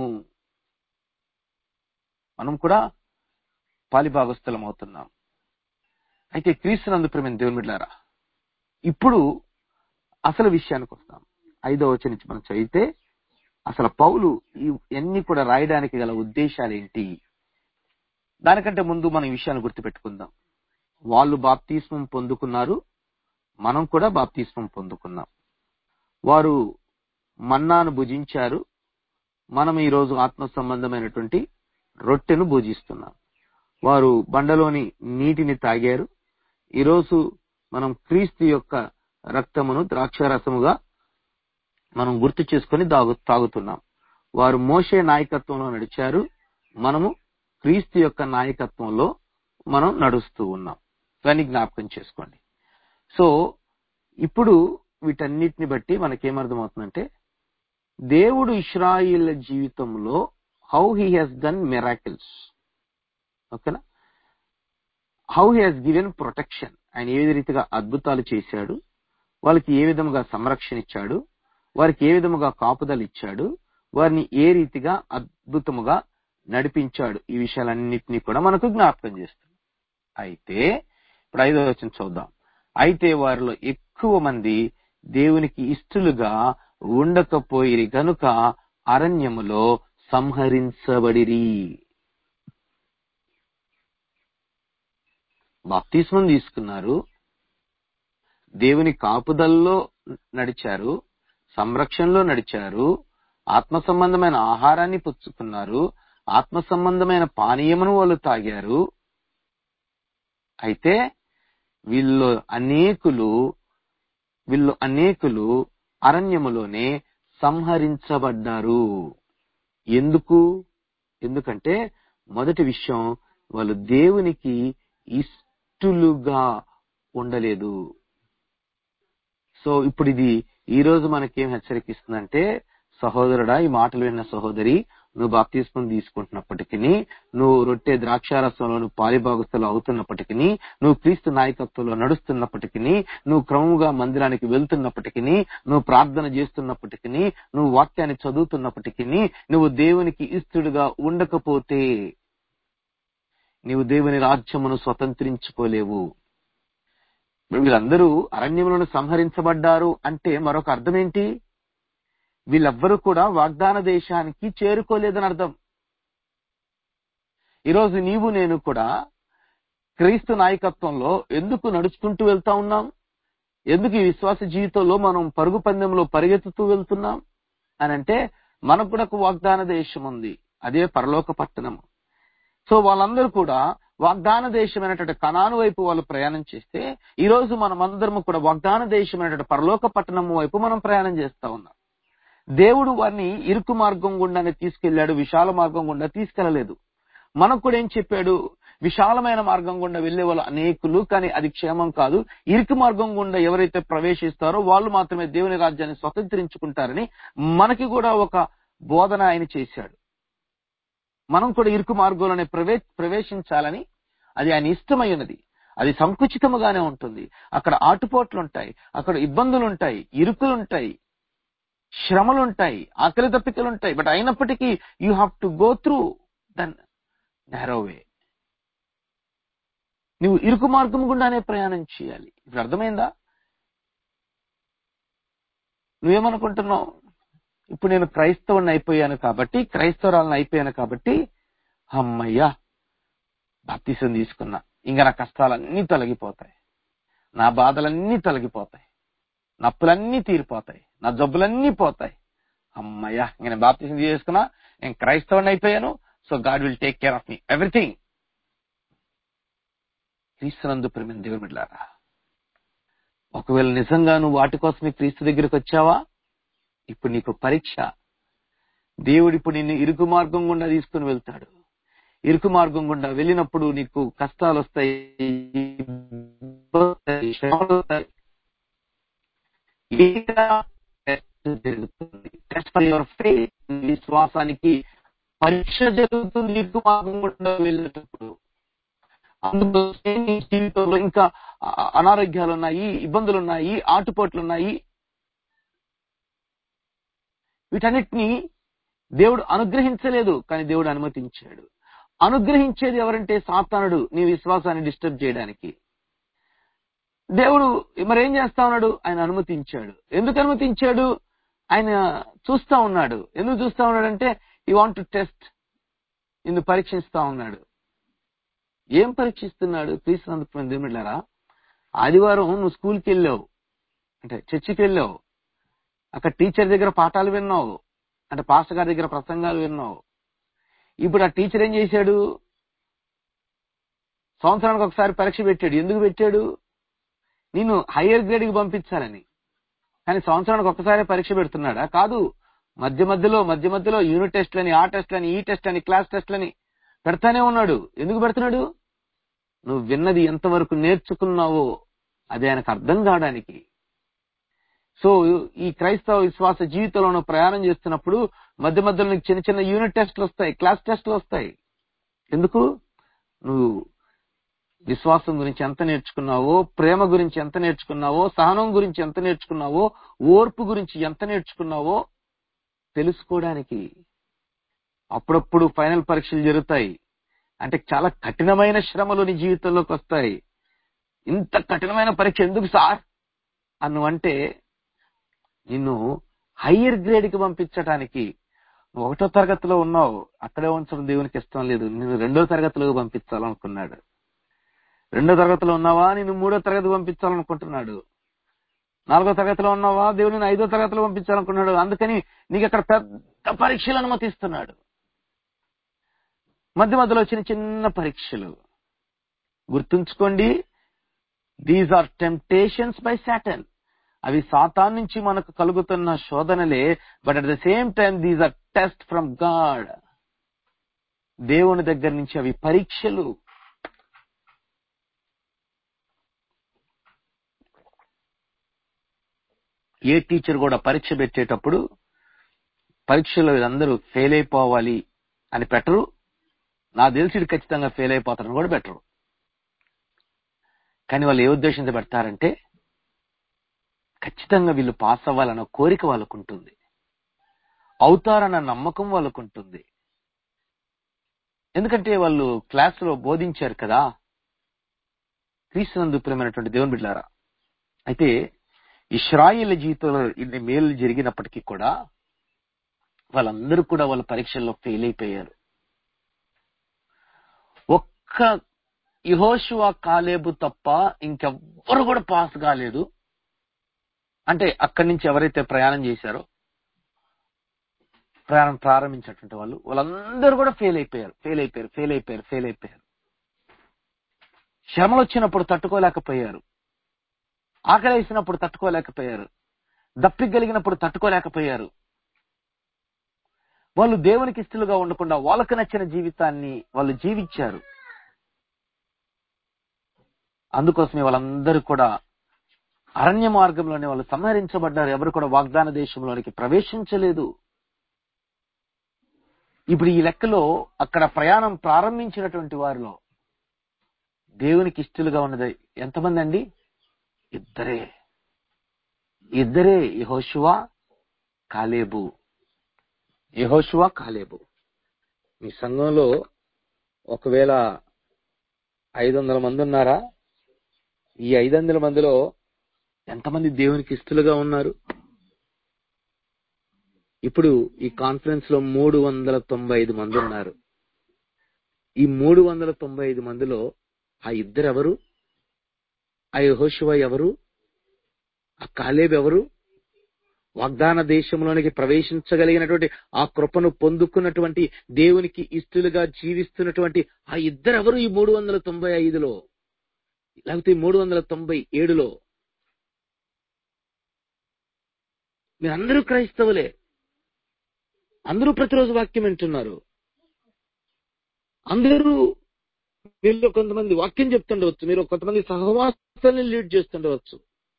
మనం కూడా పాలిభాగస్థులం అవుతున్నాం అయితే క్రీస్తునందు ప్రేమ దేవుని బిడ్డారా ఇప్పుడు అసలు విషయానికి వస్తాం ఐదో వచ్చి నుంచి మనం చదివితే అసలు పౌలు ఇవన్నీ కూడా రాయడానికి గల ఉద్దేశాలు ఏంటి దానికంటే ముందు మనం ఈ విషయాన్ని గుర్తుపెట్టుకుందాం వాళ్ళు బాప్తిస్మం పొందుకున్నారు మనం కూడా బాప్తిస్మం పొందుకున్నాం వారు మన్నాను భుజించారు మనం ఈ రోజు ఆత్మ సంబంధమైనటువంటి రొట్టెను భుజిస్తున్నాం వారు బండలోని నీటిని తాగారు ఈరోజు మనం క్రీస్తు యొక్క రక్తమును ద్రాక్షారసముగా మనం గుర్తు చేసుకొని తాగు తాగుతున్నాం వారు మోషే నాయకత్వంలో నడిచారు మనము క్రీస్తు యొక్క నాయకత్వంలో మనం నడుస్తూ ఉన్నాం ఇవన్నీ జ్ఞాపకం చేసుకోండి సో ఇప్పుడు వీటన్నిటిని బట్టి మనకేమర్థమవుతుందంటే దేవుడు ఇస్రాయిల్ జీవితంలో how he has done miracles ఓకేనా how he has given protection ఆయన ఏ రీతిగా అద్భుతాలు చేశాడు వాళ్ళకి ఏ విధముగా సంరక్షణ ఇచ్చాడు వారికి ఏ విధముగా కాపుదలు ఇచ్చాడు వారిని ఏ రీతిగా అద్భుతముగా నడిపించాడు ఈ విషయాలన్నింటినీ కూడా మనకు జ్ఞాపకం చేస్తుంది అయితే ఇప్పుడు ఐదో వచ్చిన చూద్దాం అయితే వారిలో ఎక్కువ మంది దేవునికి ఇష్టలుగా ఉండకపోయిరి గనుక అరణ్యములో సంహరించబడిరి బాప్తిస్మం తీసుకున్నారు దేవుని కాపుదల్లో నడిచారు సంరక్షణలో నడిచారు ఆత్మ సంబంధమైన ఆహారాన్ని పుచ్చుకున్నారు ఆత్మ సంబంధమైన పానీయమును వాళ్ళు తాగారు అయితే వీళ్ళు అనేకులు వీళ్ళు అనేకులు అరణ్యములోనే సంహరించబడ్డారు ఎందుకు ఎందుకంటే మొదటి విషయం వాళ్ళు దేవునికి ఇష్టలుగా ఉండలేదు సో ఇప్పుడు ఇది ఈ రోజు మనకేం హెచ్చరికిస్తుందంటే సహోదరుడా ఈ మాటలు విన్న సహోదరి నువ్వు బాప్తిస్మం తీసుకుంటున్నప్పటికీ నువ్వు రొట్టె ద్రాక్షారసంలో నువ్వు పాలిభాగస్తులు అవుతున్నప్పటికీ నువ్వు క్రీస్తు నాయకత్వంలో నడుస్తున్నప్పటికీ నువ్వు క్రమముగా మందిరానికి వెళ్తున్నప్పటికీ నువ్వు ప్రార్థన చేస్తున్నప్పటికీ నువ్వు వాక్యాన్ని చదువుతున్నప్పటికీ నువ్వు దేవునికి ఇస్తుడుగా ఉండకపోతే నీవు దేవుని రాజ్యమును స్వతంత్రించుకోలేవు వీళ్ళందరూ అరణ్యములను సంహరించబడ్డారు అంటే మరొక అర్థం ఏంటి వీళ్ళెవ్వరూ కూడా వాగ్దాన దేశానికి చేరుకోలేదని అర్థం ఈరోజు నీవు నేను కూడా క్రీస్తు నాయకత్వంలో ఎందుకు నడుచుకుంటూ వెళ్తా ఉన్నాం ఎందుకు ఈ విశ్వాస జీవితంలో మనం పరుగు పందెంలో పరిగెత్తుతూ వెళ్తున్నాం అని అంటే మనకు కూడా ఒక వాగ్దాన దేశం ఉంది అదే పరలోక పట్టణం సో వాళ్ళందరూ కూడా వాగ్దాన దేశమైనటువంటి కనాను వైపు వాళ్ళు ప్రయాణం చేస్తే ఈ రోజు మనం అందరం కూడా వాగ్దాన దేశమైనటువంటి పరలోక పట్టణం వైపు మనం ప్రయాణం చేస్తా ఉన్నాం దేవుడు వారిని ఇరుకు మార్గం గుండానే తీసుకెళ్లాడు విశాల మార్గం గుండా తీసుకెళ్లలేదు మనకు కూడా ఏం చెప్పాడు విశాలమైన మార్గం గుండా వెళ్లే వాళ్ళు అనేకులు కానీ అది క్షేమం కాదు ఇరుకు మార్గం గుండా ఎవరైతే ప్రవేశిస్తారో వాళ్ళు మాత్రమే దేవుని రాజ్యాన్ని స్వతంత్రించుకుంటారని మనకి కూడా ఒక బోధన ఆయన చేశాడు మనం కూడా ఇరుకు మార్గంలోనే ప్రవే ప్రవేశించాలని అది ఆయన ఇష్టమై ఉన్నది అది సంకుచితముగానే ఉంటుంది అక్కడ ఆటుపోట్లు ఉంటాయి అక్కడ ఇబ్బందులు ఉంటాయి ఇరుకులు ఉంటాయి శ్రమలు ఉంటాయి ఆకలి తప్పికలు ఉంటాయి బట్ అయినప్పటికీ you have to go through than narrow way నువ్వు ఇరుకు మార్గం గుండానే ప్రయాణం చేయాలి ఇప్పుడు అర్థమైందా నువ్వేమనుకుంటున్నావు ఇప్పుడు నేను క్రైస్తవుని అయిపోయాను కాబట్టి క్రైస్తవురాలను అయిపోయాను కాబట్టి అమ్మయ్యా బాప్తీసం తీసుకున్నా ఇంకా నా కష్టాలన్నీ తొలగిపోతాయి నా బాధలన్నీ తొలగిపోతాయి నప్పులన్నీ తీరిపోతాయి నా జబ్బులన్నీ పోతాయి అమ్మయ్యా ఇంక నేను బాప్తీసం చేసుకున్నా నేను క్రైస్తవుని అయిపోయాను so God will take care of me everything క్రీస్తునందు ప్రేమ దేవుని బిడ్డలారా ఒకవేళ నిజంగా నువ్వు వాటి కోసమే క్రీస్తు దగ్గరికి వచ్చావా ఇప్పుడు నీకు పరీక్ష దేవుడు ఇప్పుడు నిన్ను ఇరుకు మార్గం గుండా తీసుకుని వెళ్తాడు ఇరుకు మార్గం గుండా వెళ్ళినప్పుడు నీకు కష్టాలు వస్తాయి ఇబ్బందులు వస్తాయి, శ్రమలు వస్తాయి ఏదైనా టెస్ట్ జరుగుతుంది టెస్ట్ ఫర్ యువర్ ఫెయిత్ విశ్వాసానికి పరీక్ష జరుగుతుంది ఇరుకు మార్గం గుండా వెళ్ళేటప్పుడు అందుకోసమే నీ జీవితంలో ఇంకా అ- అనారోగ్యాలు ఉన్నాయి ఇబ్బందులు ఉన్నాయి ఆటుపోట్లు ఉన్నాయి వీటన్నిటిని దేవుడు అనుగ్రహించలేదు కానీ దేవుడు అనుమతించాడు అనుగ్రహించేది ఎవరంటే సాతానుడు నీ విశ్వాసాన్ని డిస్టర్బ్ చేయడానికి దేవుడు మరేం చేస్తా ఉన్నాడు ఆయన అనుమతించాడు ఎందుకు అనుమతించాడు ఆయన చూస్తా ఉన్నాడు ఎందుకు చూస్తా ఉన్నాడు అంటే ఈ వాంట్ టు టెస్ట్ నిన్ను పరీక్షిస్తా ఉన్నాడు ఏం పరీక్షిస్తున్నాడు క్రీస్తునందుకు దేవుడిలారా ఆదివారం నువ్వు స్కూల్కి వెళ్ళావు అంటే చర్చికి వెళ్ళావు అక్కడ టీచర్ దగ్గర పాఠాలు విన్నావు అంటే పాస్టర్ గారి దగ్గర ప్రసంగాలు విన్నావు ఇప్పుడు ఆ టీచర్ ఏం చేశాడు సంవత్సరానికి ఒకసారి పరీక్ష పెట్టాడు ఎందుకు పెట్టాడు నిన్ను హయ్యర్ గ్రేడ్కి పంపించాలని కానీ సంవత్సరానికి ఒక్కసారి పరీక్ష పెడుతున్నాడా కాదు మధ్య మధ్యలో మధ్య మధ్యలో యూనిట్ టెస్ట్లని ఆ టెస్ట్లని ఈ టెస్ట్లని క్లాస్ టెస్ట్లని పెడతానే ఉన్నాడు ఎందుకు పెడుతున్నాడు నువ్వు విన్నది ఎంతవరకు నేర్చుకున్నావో అది ఆయనకు అర్థం కావడానికి సో ఈ క్రైస్తవ విశ్వాస జీవితంలో నువ్వు ప్రయాణం చేస్తున్నప్పుడు మధ్య మధ్యలో నీకు చిన్న చిన్న యూనిట్ టెస్ట్లు వస్తాయి క్లాస్ టెస్ట్లు వస్తాయి ఎందుకు నువ్వు విశ్వాసం గురించి ఎంత నేర్చుకున్నావో ప్రేమ గురించి ఎంత నేర్చుకున్నావో సహనం గురించి ఎంత నేర్చుకున్నావో ఓర్పు గురించి ఎంత నేర్చుకున్నావో తెలుసుకోవడానికి అప్పుడప్పుడు ఫైనల్ పరీక్షలు జరుగుతాయి అంటే చాలా కఠినమైన శ్రమలు నీ జీవితంలోకి వస్తాయి ఇంత కఠినమైన పరీక్ష ఎందుకు సార్ అను అంటే నిన్ను హయ్యర్ గ్రేడ్ కి పంపించడానికి నువ్వు ఒకటో తరగతిలో ఉన్నావు అక్కడే ఉంచడం దేవునికి ఇష్టం లేదు నిన్ను రెండో తరగతిలో పంపించాలనుకున్నాడు రెండో తరగతిలో ఉన్నావా నిన్ను మూడో తరగతి పంపించాలనుకుంటున్నాడు నాలుగో తరగతిలో ఉన్నావా దేవుడు నేను ఐదో తరగతిలో పంపించాలనుకున్నాడు అందుకని నీకు అక్కడ పెద్ద పరీక్షలు అనుమతిస్తున్నాడు మధ్య మధ్యలో చిన్న చిన్న పరీక్షలు గుర్తుంచుకోండి these are temptations by Satan అవి సాతాన్ నుంచి మనకు కలుగుతున్న శోధనలే but at the same time these are test from God దేవుని దగ్గర నుంచి అవి పరీక్షలు ఏ టీచర్ కూడా పరీక్ష పెట్టేటప్పుడు పరీక్షలో వీళ్ళందరూ ఫెయిల్ అయిపోవాలి అని పెట్టరు నా తెలిసి వీడు ఖచ్చితంగా ఫెయిల్ అయిపోతారని కూడా పెట్టరు కానీ వాళ్ళు ఏ ఉద్దేశంతో పెడతారంటే ఖచ్చితంగా వీళ్ళు పాస్ అవ్వాలన్న కోరిక వాళ్ళకు ఉంటుంది అవుతారన్న నమ్మకం వాళ్ళకు ఉంటుంది ఎందుకంటే వాళ్ళు క్లాసులో బోధించారు కదా క్రీస్తునందు ప్రేమైనటువంటి దేవుని బిడ్డారా అయితే ఇస్రాయిల్ జీవితంలో ఇన్ని మేలు జరిగినప్పటికీ కూడా వాళ్ళందరూ కూడా వాళ్ళ పరీక్షల్లో ఫెయిల్ అయిపోయారు ఒక్క ఇహోషువా కాలేబు తప్ప ఇంకెవ్వరు కూడా పాస్ కాలేదు అంటే అక్కడి నుంచి ఎవరైతే ప్రయాణం చేశారో ప్రయాణం ప్రారంభించినటువంటి వాళ్ళు వాళ్ళందరూ కూడా ఫెయిల్ అయిపోయారు ఫెయిల్ అయిపోయారు ఫెయిల్ అయిపోయారు ఫెయిల్ అయిపోయారు శ్రమలు వచ్చినప్పుడు తట్టుకోలేకపోయారు ఆకలి వేసినప్పుడు తట్టుకోలేకపోయారు దప్పిక కలిగినప్పుడు తట్టుకోలేకపోయారు వాళ్ళు దేవునికి ఇష్టలుగా ఉండకుండా వాళ్ళకు నచ్చిన జీవితాన్ని వాళ్ళు జీవించారు అందుకోసమే వాళ్ళందరూ కూడా అరణ్య మార్గంలోనే వాళ్ళు సంహరించబడ్డారు ఎవరు కూడా వాగ్దాన దేశంలోనికి ప్రవేశించలేదు ఇప్పుడు ఈ లెక్కలో అక్కడ ప్రయాణం ప్రారంభించినటువంటి వారిలో దేవునికి ఇష్టలుగా ఉన్నది ఎంతమంది అండి ఇద్దరే ఇద్దరే యెహోషువ కాలేబు యహోషువ కాలేబు మీ సంఘంలో ఒకవేళ ఐదు వందల మంది ఉన్నారా ఈ ఐదు వందల మందిలో ఎంతమంది దేవునికి ఇష్టలుగా ఉన్నారు ఇప్పుడు ఈ కాన్ఫరెన్స్ లో మూడు వందల తొంభై ఐదు మంది ఉన్నారు ఈ మూడు వందల తొంభై ఐదు మందిలో ఆ ఇద్దరు ఎవరు ఆ యెహోషువ ఎవరు ఆ కాలేబ్ ఎవరు వాగ్దాన దేశంలోనికి ప్రవేశించగలిగినటువంటి ఆ కృపను పొందుకున్నటువంటి దేవునికి ఇష్టలుగా జీవిస్తున్నటువంటి ఆ ఇద్దరు ఎవరు ఈ మూడు వందల తొంభై ఐదులో లేకపోతే మూడు వందల తొంభై ఏడులో మీరందరూ క్రైస్తవులే అందరూ ప్రతిరోజు వాక్యం వింటున్నారు అందరూ మీలో కొంతమంది వాక్యం చెప్తుండవచ్చు మీరు కొంతమంది సహవాసాన్ని లీడ్ చేస్తుండవచ్చు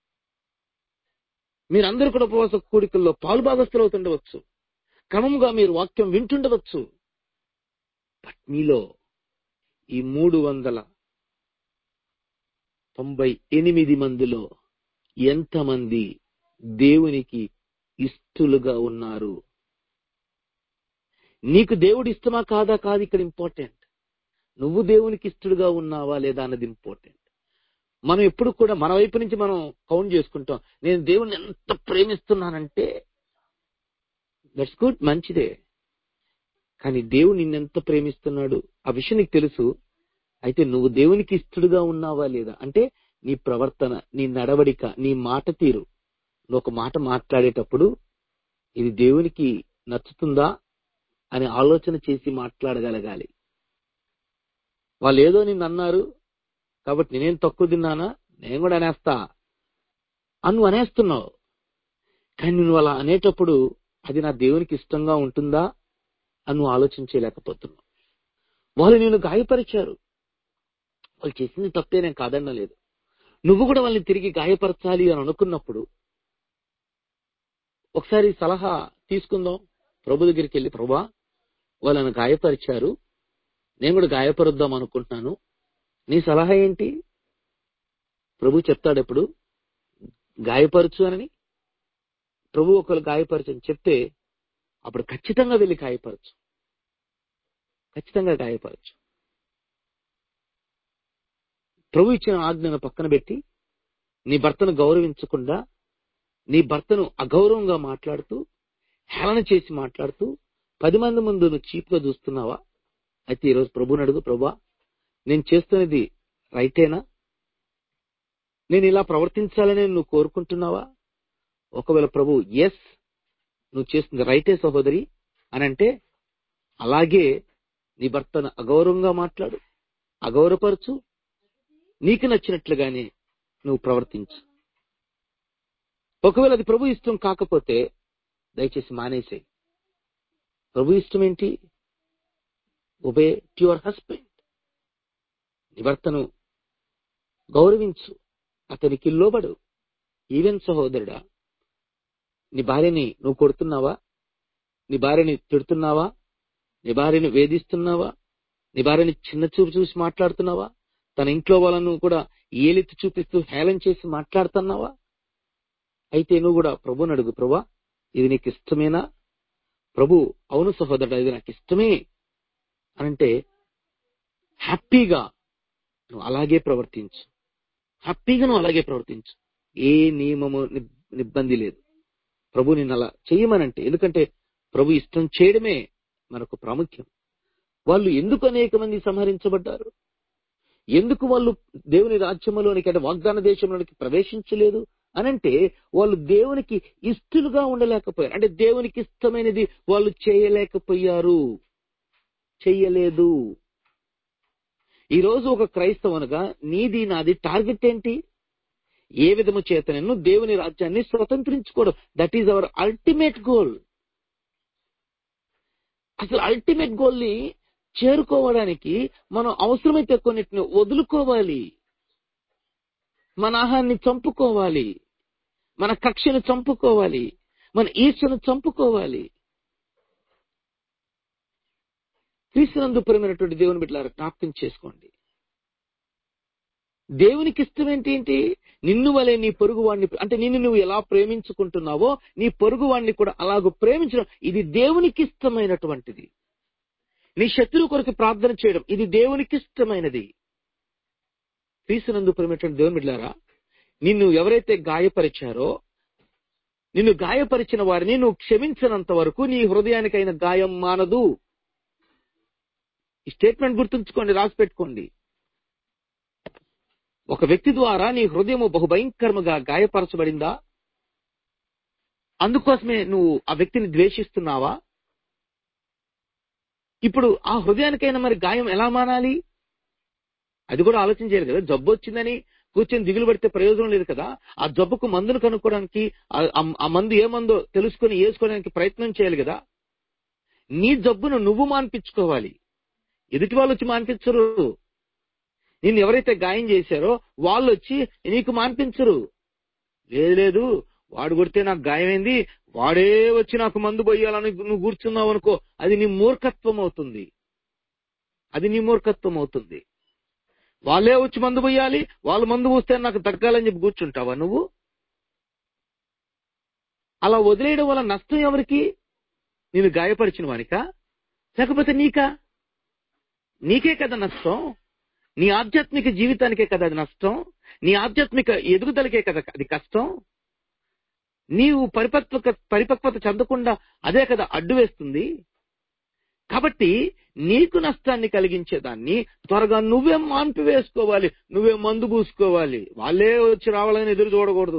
మీరందరూ కూడా ఉపవాస కూడికల్లో పాలుభాగస్తులు అవుతుండవచ్చు క్రమంగా మీరు వాక్యం వింటుండవచ్చు బట్ మీలో ఈ మూడు వందల తొంభై ఎనిమిది మందిలో ఎంతమంది దేవునికి ఇష్టలుగా ఉన్నారు నీకు దేవుడు ఇష్టమా కాదా కాదు ఇక్కడ ఇంపార్టెంట్ నువ్వు దేవునికి ఇష్టడుగా ఉన్నావా లేదా అన్నది ఇంపార్టెంట్ మనం ఎప్పుడు కూడా మన వైపు నుంచి మనం కౌంట్ చేసుకుంటాం నేను దేవుని ఎంత ప్రేమిస్తున్నానంటే దట్స్ గుడ్ మంచిదే కానీ దేవుడు నిన్నెంత ప్రేమిస్తున్నాడు ఆ విషయం నీకు తెలుసు అయితే నువ్వు దేవునికి ఇష్టడుగా ఉన్నావా లేదా అంటే నీ ప్రవర్తన నీ నడవడిక నీ మాట తీరు నువ్వు ఒక మాట మాట్లాడేటప్పుడు ఇది దేవునికి నచ్చుతుందా అని ఆలోచన చేసి మాట్లాడగలగాలి వాళ్ళు ఏదో నిన్ను అన్నారు కాబట్టి నేనేం తక్కువ తిన్నానా నేను కూడా అనేస్తా అని నువ్వు అనేస్తున్నావు కానీ నువ్వు అలా అనేటప్పుడు అది నా దేవునికి ఇష్టంగా ఉంటుందా అని నువ్వు ఆలోచించలేకపోతున్నావు వాళ్ళు నేను గాయపరిచారు వాళ్ళు చేసింది తప్పే నేను కాదనలేదు నువ్వు కూడా వాళ్ళని తిరిగి గాయపరచాలి అని అనుకున్నప్పుడు ఒకసారి సలహా తీసుకుందాం ప్రభు దగ్గరికి వెళ్ళి ప్రభా వాళ్ళని గాయపరిచారు నేను కూడా గాయపరుద్దాం అనుకుంటున్నాను నీ సలహా ఏంటి ప్రభు చెప్తాడు ఎప్పుడు గాయపరచు అని ప్రభు ఒకరు గాయపరచు అని చెప్తే అప్పుడు ఖచ్చితంగా వెళ్ళి గాయపరచు ఖచ్చితంగా గాయపరచు ప్రభు ఇచ్చిన ఆజ్ఞను పక్కన పెట్టి నీ భర్తను గౌరవించకుండా నీ భర్తను అగౌరవంగా మాట్లాడుతూ హేళన చేసి మాట్లాడుతూ పది మంది ముందు నువ్వు చీప్ గా చూస్తున్నావా అయితే ఈరోజు ప్రభుని అడుగు ప్రభా నేను చేస్తున్నది రైటేనా నేను ఇలా ప్రవర్తించాలని నువ్వు కోరుకుంటున్నావా ఒకవేళ ప్రభు ఎస్ నువ్వు చేస్తుంది రైటే సహోదరి అని అంటే అలాగే నీ భర్తను అగౌరవంగా మాట్లాడు అగౌరవపరచు నీకు నచ్చినట్లుగానే నువ్వు ప్రవర్తించు ఒకవేళ అది ప్రభు ఇష్టం కాకపోతే దయచేసి మానేసేయి ప్రభు ఇష్టం ఏంటి ఒబే టు యువర్ హస్బెండ్ నీ భర్తను గౌరవించు అతనికి లోబడు ఈవెన్ సహోదరుడా నీ భార్యని నువ్వు కొడుతున్నావా నీ భార్యని తిడుతున్నావా నీ భార్యని వేధిస్తున్నావా నీ భార్యని చిన్న చూపు చూసి మాట్లాడుతున్నావా తన ఇంట్లో వాళ్ళను కూడా ఏలెత్తి చూపిస్తూ హేళన చేసి మాట్లాడుతున్నావా అయితే నువ్వు కూడా ప్రభుని అడుగు ప్రభా ఇది నీకు ఇష్టమేనా ప్రభు అవును సహోదరుడు ఇది నాకు ఇష్టమే అనంటే హ్యాపీగా నువ్వు అలాగే ప్రవర్తించు హ్యాపీగా నువ్వు అలాగే ప్రవర్తించు ఏ నియమము నిబ్- ఇబ్బంది లేదు ప్రభు నిన్ను అలా చేయమనంటే ఎందుకంటే ప్రభు ఇష్టం చేయడమే మనకు ప్రాముఖ్యం వాళ్ళు ఎందుకు అనేక మంది సంహరించబడ్డారు ఎందుకు వాళ్ళు దేవుని రాజ్యములోనికి అంటే వాగ్దాన దేశంలోనికి ప్రవేశించలేదు అనంటే వాళ్ళు దేవునికి ఇష్టలుగా ఉండలేకపోయారు అంటే దేవునికి ఇష్టమైనది వాళ్ళు చేయలేకపోయారు చెయ్యలేదు ఈ రోజు ఒక క్రైస్తవునిగా నీది నాది టార్గెట్ ఏంటి ఏ విధము చేత నేను దేవుని రాజ్యాన్ని స్వతంత్రించుకోవడం that is our ultimate goal అసలు అల్టిమేట్ గోల్ ని చేరుకోవడానికి మనం అవసరమైతే కొన్నిటిని వదులుకోవాలి మన ఆహాన్ని చంపుకోవాలి మన కక్షను చంపుకోవాలి మన ఈర్షను చంపుకోవాలి క్రీస్తునందు ప్రేమైనటువంటి దేవుని బిడ్డలారా జ్ఞాపకం చేసుకోండి దేవునికి ఇష్టం ఏంటి ఏంటి నిన్ను వలె నీ పొరుగు వాడిని అంటే నిన్ను నువ్వు ఎలా ప్రేమించుకుంటున్నావో నీ పొరుగు వాడిని కూడా అలాగ ప్రేమించడం ఇది దేవునికి ఇష్టమైనటువంటిది నీ శత్రువు కొరకు ప్రార్థన చేయడం ఇది దేవునికి ఇష్టమైనది క్రీస్తునందు ప్రేమటువంటి దేవుని బిడ్డారా నిన్ను ఎవరైతే గాయపరిచారో నిన్ను గాయపరిచిన వారిని నువ్వు క్షమించినంత వరకు నీ హృదయానికైన గాయం మానదు ఈ స్టేట్మెంట్ గుర్తుంచుకోండి రాసి పెట్టుకోండి ఒక వ్యక్తి ద్వారా నీ హృదయము బహుభయంకరముగా గాయపరచబడిందా అందుకోసమే నువ్వు ఆ వ్యక్తిని ద్వేషిస్తున్నావా ఇప్పుడు ఆ హృదయానికైనా మరి గాయం ఎలా మానాలి అది కూడా ఆలోచన చేయాలి కదా జబ్బు వచ్చిందని కూర్చొని దిగులు పడితే ప్రయోజనం లేదు కదా ఆ జబ్బుకు మందును కనుక్కోవడానికి ఆ- ఆ- ఆ మందు ఏ మందో తెలుసుకొని వేసుకోవడానికి ప్రయత్నం చేయాలి కదా నీ జబ్బును నువ్వు మాన్పించుకోవాలి ఎదుటి వాళ్ళు వచ్చి మాన్పించరు నిన్ను ఎవరైతే గాయం చేశారో వాళ్ళు వచ్చి నీకు మాన్పించరు లేదు లేదు వాడు కొడితే నాకు గాయమైంది వాడే వచ్చి నాకు మందు పోయాలని నువ్వు కూర్చున్నావు అనుకో అది నీ మూర్ఖత్వం అవుతుంది అది నీ మూర్ఖత్వం అవుతుంది వాళ్ళే వచ్చి మందు పోయాలి వాళ్ళు మందు పోస్తే నాకు తగ్గాలని చెప్పి కూర్చుంటావా నువ్వు అలా వదిలేయడం వల్ల నష్టం ఎవరికి నేను గాయపరిచిన వానికా లేకపోతే నీకా నీకే కదా నష్టం నీ ఆధ్యాత్మిక జీవితానికే కదా అది నష్టం నీ ఆధ్యాత్మిక ఎదుగుదలకే కదా అది కష్టం నీవు పరిపక్వత పరిపక్వత చెందకుండా అదే కదా అడ్డు వేస్తుంది కాబట్టి నీకు నష్టాన్ని కలిగించేదాన్ని త్వరగా నువ్వే మాన్పి వేసుకోవాలి నువ్వే మందు పూసుకోవాలి వాళ్ళే వచ్చి రావాలని ఎదురు చూడకూడదు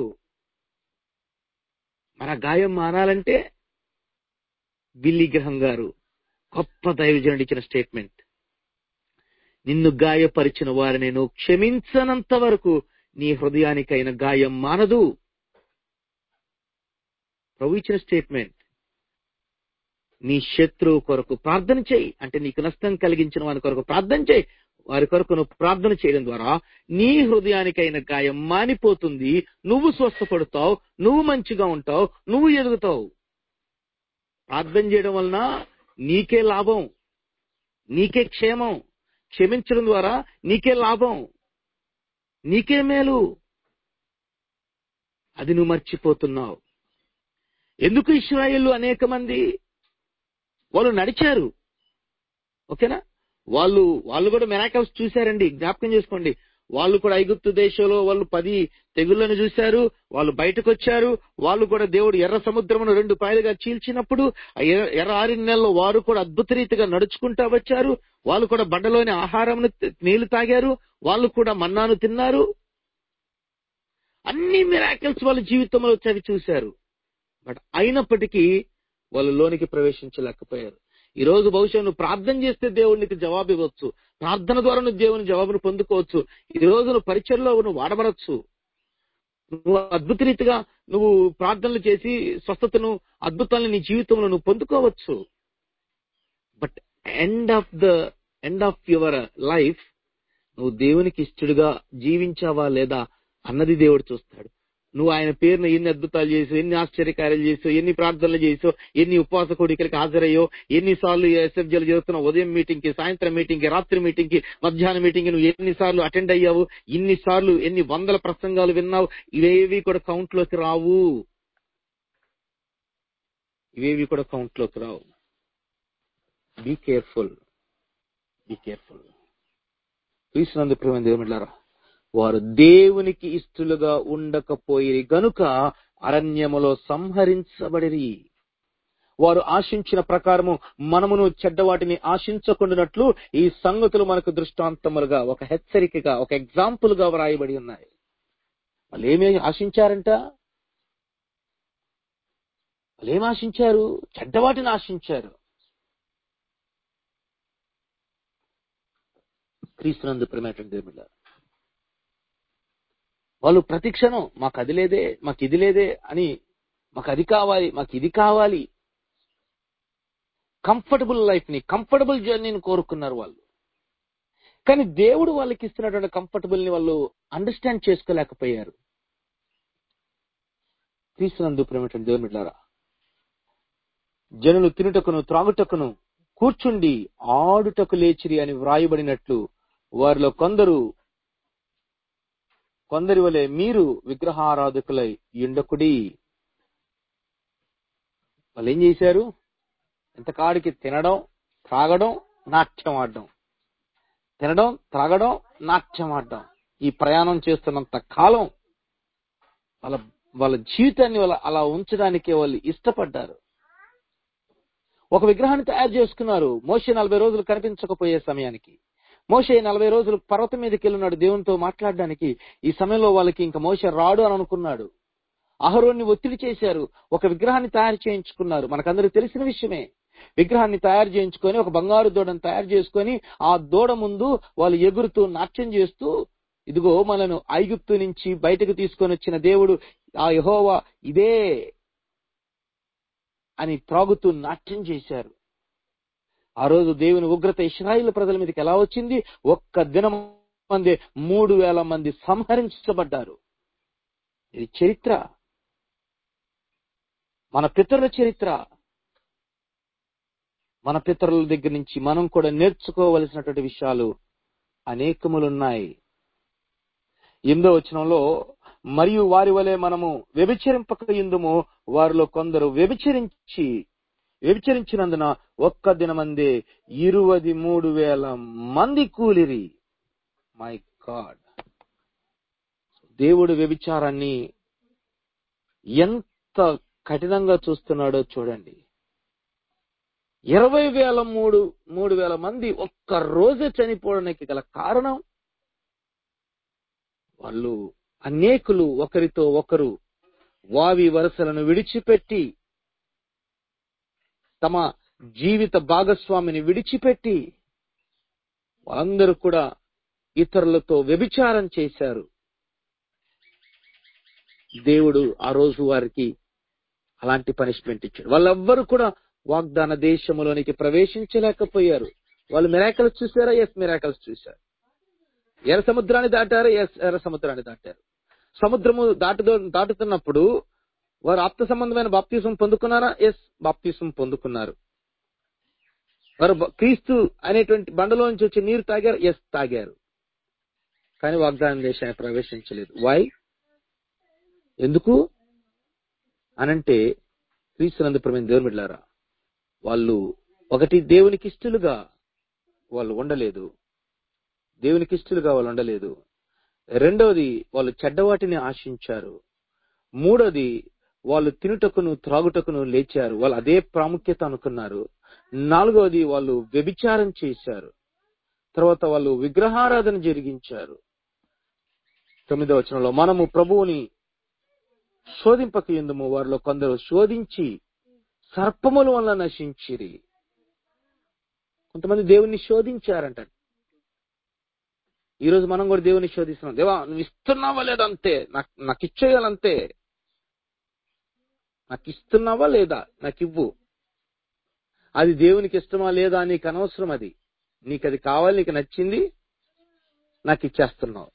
మన గాయం మానాలంటే బిల్లి గ్రహం గారు గొప్ప దైవజనుడు ఇచ్చిన స్టేట్మెంట్ నిన్ను గాయపరిచిన వారిని నువ్వు క్షమించనంత వరకు నీ హృదయానికైన గాయం మానదు ప్రభు ఇచ్చిన స్టేట్మెంట్ నీ శత్రువు కొరకు ప్రార్థన చేయి అంటే నీకు నష్టం కలిగించిన వారి కొరకు ప్రార్థన చేయి వారి కొరకు నువ్వు ప్రార్థన చేయడం ద్వారా నీ హృదయానికైన గాయం మానిపోతుంది నువ్వు స్వస్థపడతావు నువ్వు మంచిగా ఉంటావు నువ్వు ఎదుగుతావు ప్రార్థన చేయడం వలన నీకే లాభం నీకే క్షేమం క్షమించడం ద్వారా నీకే లాభం నీకే మేలు అది నువ్వు మర్చిపోతున్నావు ఎందుకు ఇస్రాయేళ్లు అనేక మంది వాళ్ళు నడిచారు ఓకేనా వాళ్ళు వాళ్ళు కూడా మెరాకల్స్ చూశారండి జ్ఞాపకం చేసుకోండి వాళ్ళు కూడా ఐగుప్తు దేశంలో వాళ్ళు పది తెగుళ్లను చూశారు వాళ్ళు బయటకు వచ్చారు వాళ్ళు కూడా దేవుడు ఎర్ర సముద్రమును రెండు పాయలుగా చీల్చినప్పుడు ఆ ఎర్ర- ఎర్ర ఆరిన నెలలో వారు కూడా అద్భుత రీతిగా నడుచుకుంటా వచ్చారు వాళ్ళు కూడా బండలోని ఆహారమును తి- నీళ్లు తాగారు వాళ్ళు కూడా మన్నాను తిన్నారు అన్ని మిరాకిల్స్ వాళ్ళ జీవితంలో చవి చూశారు బట్ అయినప్పటికీ వాళ్ళు లోనికి ప్రవేశించలేకపోయారు ఈ రోజు బహుశా నువ్వు ప్రార్థన చేస్తే దేవుడు నీకు జవాబు ఇవ్వచ్చు ప్రార్థన ద్వారా నువ్వు దేవుని జవాబును పొందుకోవచ్చు ఈ రోజు నువ్వు పరిచయలో నువ్వు వాడబడచ్చు నువ్వు అద్భుత రీతిగా నువ్వు ప్రార్థనలు చేసి స్వస్థతను అద్భుతాలను నీ జీవితంలో నువ్వు పొందుకోవచ్చు but end of the end of your life నువ్వు దేవునికి ఇష్టడుగా జీవించావా లేదా అన్నది దేవుడు చూస్తాడు నువ్వు ఆయన పేరును ఎన్ని అద్భుతాలు చేసావు ఎన్ని ఆశ్చర్యకార్యాలు చేసావు ఎన్ని ప్రార్థనలు చేసావు ఎన్ని ఉపవాస కోడికలకి హాజరయ్యో ఎన్నిసార్లు ఎస్ఎఫ్జీలు చేస్తున్నావు ఉదయం మీటింగ్ కి సాయంత్రం మీటింగ్ కి రాత్రి మీటింగ్ కి మధ్యాహ్నం మీటింగ్ కి నువ్వు ఎన్నిసార్లు అటెండ్ అయ్యావు ఇన్నిసార్లు ఎన్ని వందల ప్రసంగాలు విన్నావు ఇవేవి కూడా కౌంట్ లోకి రావు ఇవేవి కూడా కౌంట్ లోకి రావు బీ కేర్ఫుల్ బీ కేర్ఫుల్ క్రీస్తునందు ప్రేమ దేవుమిళ్ళారా వారు దేవునికి ఇష్టలుగా ఉండకపోయి గనుక అరణ్యములో సంహరించబడిరి వారు ఆశించిన ప్రకారము మనమును చెడ్డవాటిని ఆశించకుండానట్లు ఈ సంగతులు మనకు దృష్టాంతములుగా ఒక హెచ్చరికగా ఒక ఎగ్జాంపుల్ గా వ్రాయబడి ఉన్నాయి వాళ్ళు ఏమి ఆశించారంట వాళ్ళు ఏం ఆశించారు చెడ్డవాటిని ఆశించారు క్రీస్తునందు ప్రేమటువంటి దేవుళ్ళ వాళ్ళు ప్రతి క్షణం మాకు అది లేదే మాకు ఇది లేదే అని మాకు అది కావాలి మాకు ఇది కావాలి కంఫర్టబుల్ లైఫ్ ని కంఫర్టబుల్ జర్నీని కోరుకున్నారు వాళ్ళు కానీ దేవుడు వాళ్ళకి ఇస్తున్నటువంటి కంఫర్టబుల్ ని వాళ్ళు అండర్స్టాండ్ చేసుకోలేకపోయారు క్రీస్తునందు ప్రేమటువంటి దేవుని బిడ్డారా జనులు తినుటకును త్రాగుటకును కూర్చుండి ఆడుటకు లేచిరి అని వ్రాయబడినట్లు వారిలో కొందరు కొందరి వలె మీరు విగ్రహారాధకులై ఉండకుడి వాళ్ళు ఏం చేశారు ఇంతకాడికి తినడం త్రాగడం నాట్యం ఆడడం తినడం త్రాగడం నాట్యం ఆడడం ఈ ప్రయాణం చేస్తున్నంత కాలం వాళ్ళ వాళ్ళ జీవితాన్ని వాళ్ళ అలా ఉంచడానికి వాళ్ళు ఇష్టపడ్డారు ఒక విగ్రహాన్ని తయారు చేసుకున్నారు మోషే నలభై రోజులు కనిపించకపోయే సమయానికి మోషే నలభై రోజులు పర్వతం మీదకి వెళ్ళినాడు దేవునితో మాట్లాడడానికి ఈ సమయంలో వాళ్ళకి ఇంకా మోషే రాడు అని అనుకున్నాడు అహరోన్ని ఒత్తిడి చేశారు ఒక విగ్రహాన్ని తయారు చేయించుకున్నారు మనకందరికి తెలిసిన విషయమే విగ్రహాన్ని తయారు చేయించుకొని ఒక బంగారు దూడను తయారు చేసుకొని ఆ దూడ ముందు వాళ్ళు ఎగురుతూ నాట్యం చేస్తూ ఇదిగో మనను ఐగుప్తు నుంచి బయటకు తీసుకొని వచ్చిన దేవుడు ఆ యహోవా ఇదే అని త్రాగుతూ నాట్యం చేశారు ఆ రోజు దేవుని ఉగ్రత ఇస్రాయిల్ ప్రజల మీదకి ఎలా వచ్చింది ఒక్క దినం మంది మూడు వేల మంది సంహరించబడ్డారు ఇది చరిత్ర మన పితరుల చరిత్ర మన పితరుల దగ్గర నుంచి మనం కూడా నేర్చుకోవలసినటువంటి విషయాలు అనేకములున్నాయి ఎనిమిదో వచనంలో మరియు వారి వలె మనము వ్యభిచరింపక ఇందుము వారిలో కొందరు వ్యభిచరించి వ్యభిచరించినందున ఒక్క దినమందే ఇరువది మూడు వేల మంది కూలిరి మై గాడ్ దేవుడు వ్యభిచారాన్ని ఎంత కఠినంగా చూస్తున్నాడో చూడండి ఇరవై వేల మూడు మూడు వేల మంది ఒక్క రోజే చనిపోవడానికి గల కారణం వాళ్ళు అనేకులు ఒకరితో ఒకరు వావి వరుసలను విడిచిపెట్టి తమ జీవిత భాగస్వామిని విడిచిపెట్టి వాళ్ళందరూ కూడా ఇతరులతో వ్యభిచారం చేశారు దేవుడు ఆ రోజు వారికి అలాంటి పనిష్మెంట్ ఇచ్చాడు వాళ్ళెవ్వరు కూడా వాగ్దాన దేశములోనికి ప్రవేశించలేకపోయారు వాళ్ళు మిరాకల్స్ చూసారా ఎస్ మిరాకల్స్ చూశారు ఎర్ర సముద్రాన్ని దాటారు ఎస్ ఎర్ర సముద్రాన్ని దాటారు సముద్రము దాటుదో దాటుతున్నప్పుడు వారు ఆప్త సంబంధమైన బాప్తీసం పొందుకున్నారా ఎస్ బాప్తీసం పొందుకున్నారు వారు బ- క్రీస్తు అనేటువంటి బండలో నుంచి వచ్చి నీరు తాగారు ఎస్ తాగారు కానీ వాగ్దాన దేశాన్ని ప్రవేశించలేదు వై ఎందుకు అనంటే క్రీస్తునందు ప్రమేణ దేవుని బిడ్డలారా వాళ్ళు ఒకటి దేవునికి ఇష్టలుగా వాళ్ళు ఉండలేదు దేవునికి ఇష్టలుగా వాళ్ళు ఉండలేదు రెండవది వాళ్ళు చెడ్డవాటిని ఆశించారు మూడోది వాళ్ళు తినుటకును త్రాగుటకును లేచారు వాళ్ళు అదే ప్రాముఖ్యత అనుకున్నారు నాలుగవది వాళ్ళు వ్యభిచారం చేశారు తర్వాత వాళ్ళు విగ్రహారాధన జరిగించారు తొమ్మిదవ వచనంలో మనము ప్రభువుని శోధింపక ఎందుము వారిలో కొందరు శోధించి సర్పముల వల్ల నశించిరి కొంతమంది దేవుణ్ణి శోధించారంట ఈ రోజు మనం కూడా దేవుని శోధిస్తున్నాం దేవా నువ్వు ఇస్తున్నావా లేదా అంతే నాకు నాకు ఇచ్చేయాలంతే నాకు ఇస్తున్నావా లేదా నాకు ఇవ్వు అది దేవునికి ఇష్టమా లేదా నీకు అనవసరం అది నీకు అది కావాలి నీకు నచ్చింది నాకు ఇచ్చేస్తున్నావు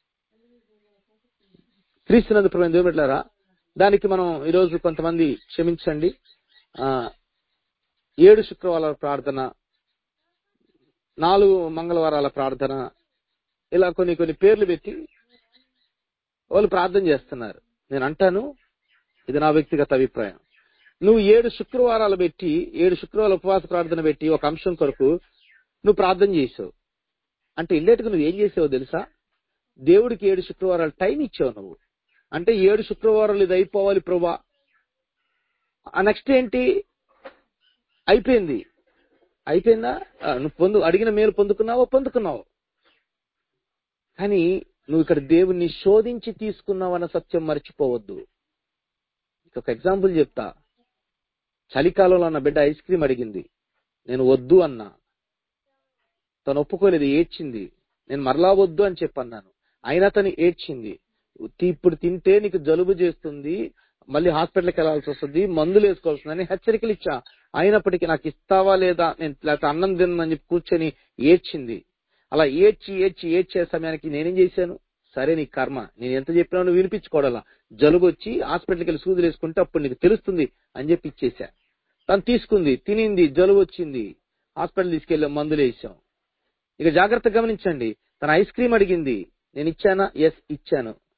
క్రీస్తునందు ప్రభు దేవుడు బిడ్డలారా దానికి మనం ఈరోజు కొంతమంది క్షమించండి ఆ ఏడు శుక్రవారాల ప్రార్థన నాలుగు మంగళవారాల ప్రార్థన ఇలా కొన్ని కొన్ని పేర్లు పెట్టి వాళ్ళు ప్రార్థన చేస్తున్నారు నేను అంటాను ఇది నా వ్యక్తిగత అభిప్రాయం నువ్వు ఏడు శుక్రవారాలు పెట్టి ఏడు శుక్రవారాల ఉపవాస ప్రార్థన పెట్టి ఒక అంశం కొరకు నువ్వు ప్రార్థన చేసావు అంటే ఇల్లేటుకు నువ్వు ఏం చేసావో తెలుసా దేవుడికి ఏడు శుక్రవారాలు టైం ఇచ్చావు నువ్వు అంటే ఏడు శుక్రవారాలు ఇది అయిపోవాలి ప్రభా ఆ నెక్స్ట్ ఏంటి అయిపోయింది అయిపోయిందా ఆ, నువ్వు పొందు అడిగిన మేలు పొందుకున్నావో పొందుకున్నావు కానీ నువ్వు ఇక్కడ దేవుణ్ణి శోధించి తీసుకున్నావన్న సత్యం మర్చిపోవద్దు నీకు ఒక ఎగ్జాంపుల్ చెప్తా చలికాలంలో నా బిడ్డ ఐస్ క్రీమ్ అడిగింది నేను వద్దు అన్నా తను ఒప్పుకోలేదు ఏడ్చింది నేను మరలా వద్దు అని చెప్పన్నాను అయినా తను ఏడ్చింది "ఉత్తి ఇప్పుడు తింటే నీకు జలుబు చేస్తుంది మళ్ళీ హాస్పిటల్కి వెళ్లాల్సి వస్తుంది మందులు వేసుకోవాల్సిందని హెచ్చరికలు ఇచ్చా అయినప్పటికీ నాకు ఇస్తావా లేదా నేను లేకపోతే అన్నం తిన్నని చెప్పి కూర్చొని ఏడ్చింది అలా ఏడ్చి ఏడ్చి ఏడ్చే సమయానికి నేనేం చేశాను సరే నీ కర్మ నేను ఎంత చెప్పినా నువ్వు వినిపించుకోవడాలా జలుబు వచ్చి హాస్పిటల్కి వెళ్ళి సూదులు వేసుకుంటే అప్పుడు నీకు తెలుస్తుంది అని చెప్పి ఇచ్చేసా తను తీసుకుంది తినింది జలుబు వచ్చింది హాస్పిటల్ తీసుకెళ్ళాం మందులు వేసాం ఇక జాగ్రత్త గమనించండి తన ఐస్ క్రీమ్ అడిగింది నేను ఇచ్చానా ఎస్ ఇచ్చాను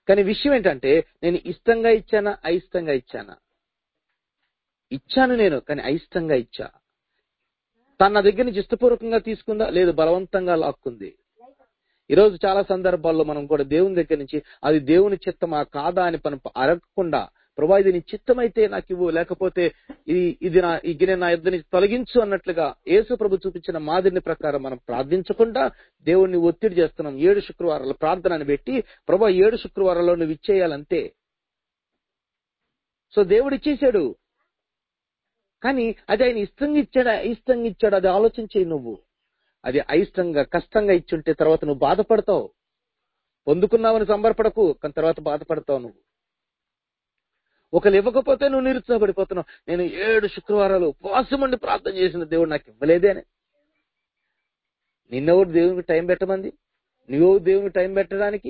కానీ విషయం ఏంటంటే నేను ఇష్టంగా ఇచ్చానా అయిష్టంగా ఇచ్చానా ఇచ్చాను నేను కానీ అయిష్టంగా ఇచ్చా తన నా దగ్గర నుంచి ఇష్టపూర్వకంగా తీసుకుందా లేదు బలవంతంగా లాక్కుంది ఈరోజు చాలా సందర్భాల్లో మనం కూడా దేవుని దగ్గర నుంచి అది దేవుని చిత్తమా కాదా అని మనం అడగకుండా ప్రభా ఇది నీ చిత్తమైతే నాకు ఇవ్వు లేకపోతే ఇది ఇది నా ఈ గిన్నె నా ఇద్దరిని తొలగించు అన్నట్లుగా యేసు ప్రభు చూపించిన మాదిరిని ప్రకారం మనం ప్రార్థించకుండా దేవుణ్ణి ఒత్తిడి చేస్తున్నాం ఏడు శుక్రవారాల ప్రార్థనని పెట్టి ప్రభా ఏడు శుక్రవారాల్లో నువ్వు ఇచ్చేయాలంతే సో దేవుడు ఇచ్చేసాడు కానీ అది ఆయన ఇష్టంగా ఇచ్చాడా అయిష్టంగా ఇచ్చాడు అది ఆలోచించే నువ్వు అది అయిష్టంగా కష్టంగా ఇచ్చుంటే తర్వాత నువ్వు బాధపడతావు పొందుకున్నావని సంబరపడకు కానీ తర్వాత బాధపడతావు నువ్వు ఒకరు ఇవ్వకపోతే నువ్వు నిరుత్సాహపడిపోతున్నావు నేను ఏడు శుక్రవారాలు ఉపవాసం ఉండి ప్రార్థన చేసిన దేవుడు నాకు ఇవ్వలేదే అని నిన్నెవరు దేవునికి టైం పెట్టమంది నువ్వు దేవునికి టైం పెట్టడానికి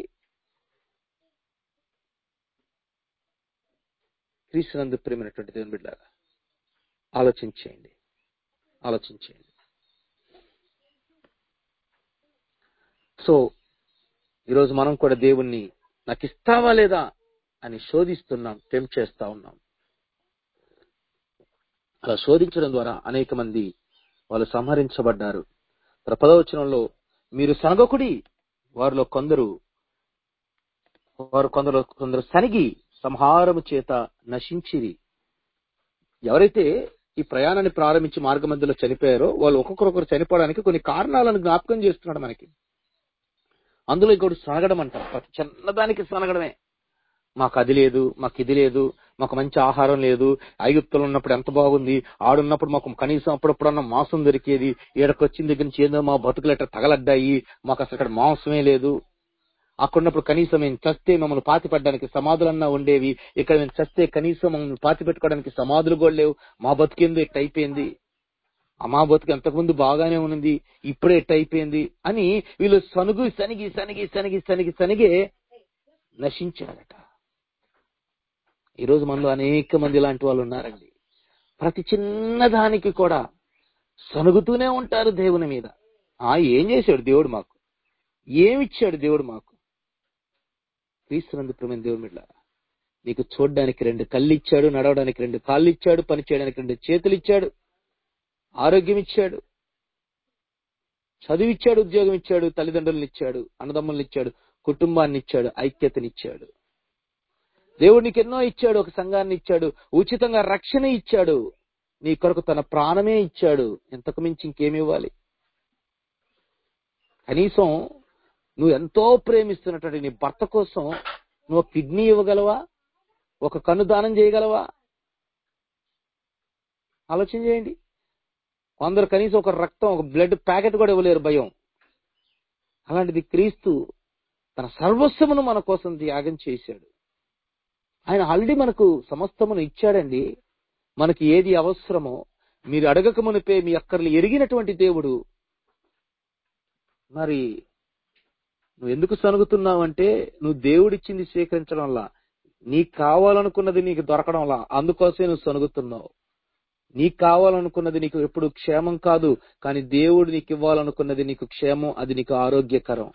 క్రీస్తునందు ప్రేమైనటువంటి దేవుని బిడ్డారా ఆలోచించేయండి ఆలోచించేయండి సో ఈరోజు మనం కూడా దేవుణ్ణి నాకు ఇస్తావా లేదా అని శోధిస్తున్నాం టెంప్ చేస్తా ఉన్నాం అలా శోధించడం ద్వారా అనేక మంది వాళ్ళు సంహరించబడ్డారు పదవచనంలో మీరు సనగకుడి వారిలో కొందరు వారు కొందరు కొందరు సనిగి సంహారము చేత నశించిరి ఎవరైతే ఈ ప్రయాణాన్ని ప్రారంభించి మార్గ మధ్యలో చనిపోయారో వాళ్ళు ఒక్కొక్కరొకరు చనిపోవడానికి కొన్ని కారణాలను జ్ఞాపకం చేస్తున్నాడు మనకి అందులో ఇంకోటి సనగడం అంటారు ప్రతి చిన్నదానికి సనగడమే మాకు అది లేదు మాకు ఇది లేదు మాకు మంచి ఆహారం లేదు ఐగుప్తులు ఉన్నప్పుడు ఎంత బాగుంది ఆడున్నప్పుడు మాకు కనీసం అప్పుడప్పుడన్నా మాంసం దొరికేది ఈడకి వచ్చిన దగ్గర నుంచి ఏదో మా బతుకులు ఎట్లా తగలడ్డాయి మాకు అసలు ఇక్కడ మాంసమే లేదు అక్కడున్నప్పుడు కనీసం మేము చస్తే మమ్మల్ని పాతి పెట్టడానికి సమాధులన్నా ఉండేవి ఇక్కడ మేము చస్తే కనీసం మమ్మల్ని పాతి పెట్టుకోవడానికి సమాధులు కూడా లేవు మా బతుకేందో ఇట్ట అయిపోయింది ఆ మా బతుకు అంతకుముందు బాగానే ఉన్నది ఇప్పుడే ఇట్ట అయిపోయింది అని వీళ్ళు సనుగు సనిగి సనిగి సనిగి సనిగి సనిగే నశించారట ఈరోజు మనలో అనేక మంది లాంటి వాళ్ళు ఉన్నారండి ప్రతి చిన్నదానికి కూడా సనుగుతూనే ఉంటారు దేవుని మీద ఆ ఏం చేశాడు దేవుడు మాకు ఏమిచ్చాడు దేవుడు మాకు క్రీస్తునందు ప్రేమ దేవుని మీద నీకు చూడడానికి రెండు కళ్ళు ఇచ్చాడు నడవడానికి రెండు కాళ్ళు ఇచ్చాడు పని చేయడానికి రెండు చేతులు ఇచ్చాడు ఆరోగ్యం ఇచ్చాడు చదువు ఇచ్చాడు ఉద్యోగం ఇచ్చాడు తల్లిదండ్రులను ఇచ్చాడు అన్నదమ్ములను ఇచ్చాడు కుటుంబాన్ని ఇచ్చాడు ఐక్యతనిచ్చాడు దేవుడు నీకు ఎన్నో ఇచ్చాడు ఒక సంఘాన్ని ఇచ్చాడు ఉచితంగా రక్షణ ఇచ్చాడు నీ కొరకు తన ప్రాణమే ఇచ్చాడు ఎంతకు మించి ఇంకేమి ఇవ్వాలి కనీసం నువ్వు ఎంతో ప్రేమిస్తున్నటువంటి నీ భర్త కోసం నువ్వు కిడ్నీ ఇవ్వగలవా ఒక కన్ను దానం చేయగలవా ఆలోచన చేయండి కొందరు కనీసం ఒక రక్తం ఒక బ్లడ్ ప్యాకెట్ కూడా ఇవ్వలేరు భయం అలాంటిది క్రీస్తు తన సర్వస్వమును మన కోసం త్యాగం చేశాడు ఆయన ఆల్రెడీ మనకు సమస్తమును ఇచ్చాడండి మనకి ఏది అవసరమో మీరు అడగక మునిపే మీ అక్కర్లు ఎరిగినటువంటి దేవుడు మరి నువ్వు ఎందుకు సనుగుతున్నావంటే నువ్వు దేవుడిచ్చింది స్వీకరించడం వల్ల నీకు కావాలనుకున్నది నీకు దొరకడం వల్ల అందుకోసమే నువ్వు సనుగుతున్నావు నీకు కావాలనుకున్నది నీకు ఎప్పుడు క్షేమం కాదు కానీ దేవుడు నీకు ఇవ్వాలనుకున్నది నీకు క్షేమం అది నీకు ఆరోగ్యకరం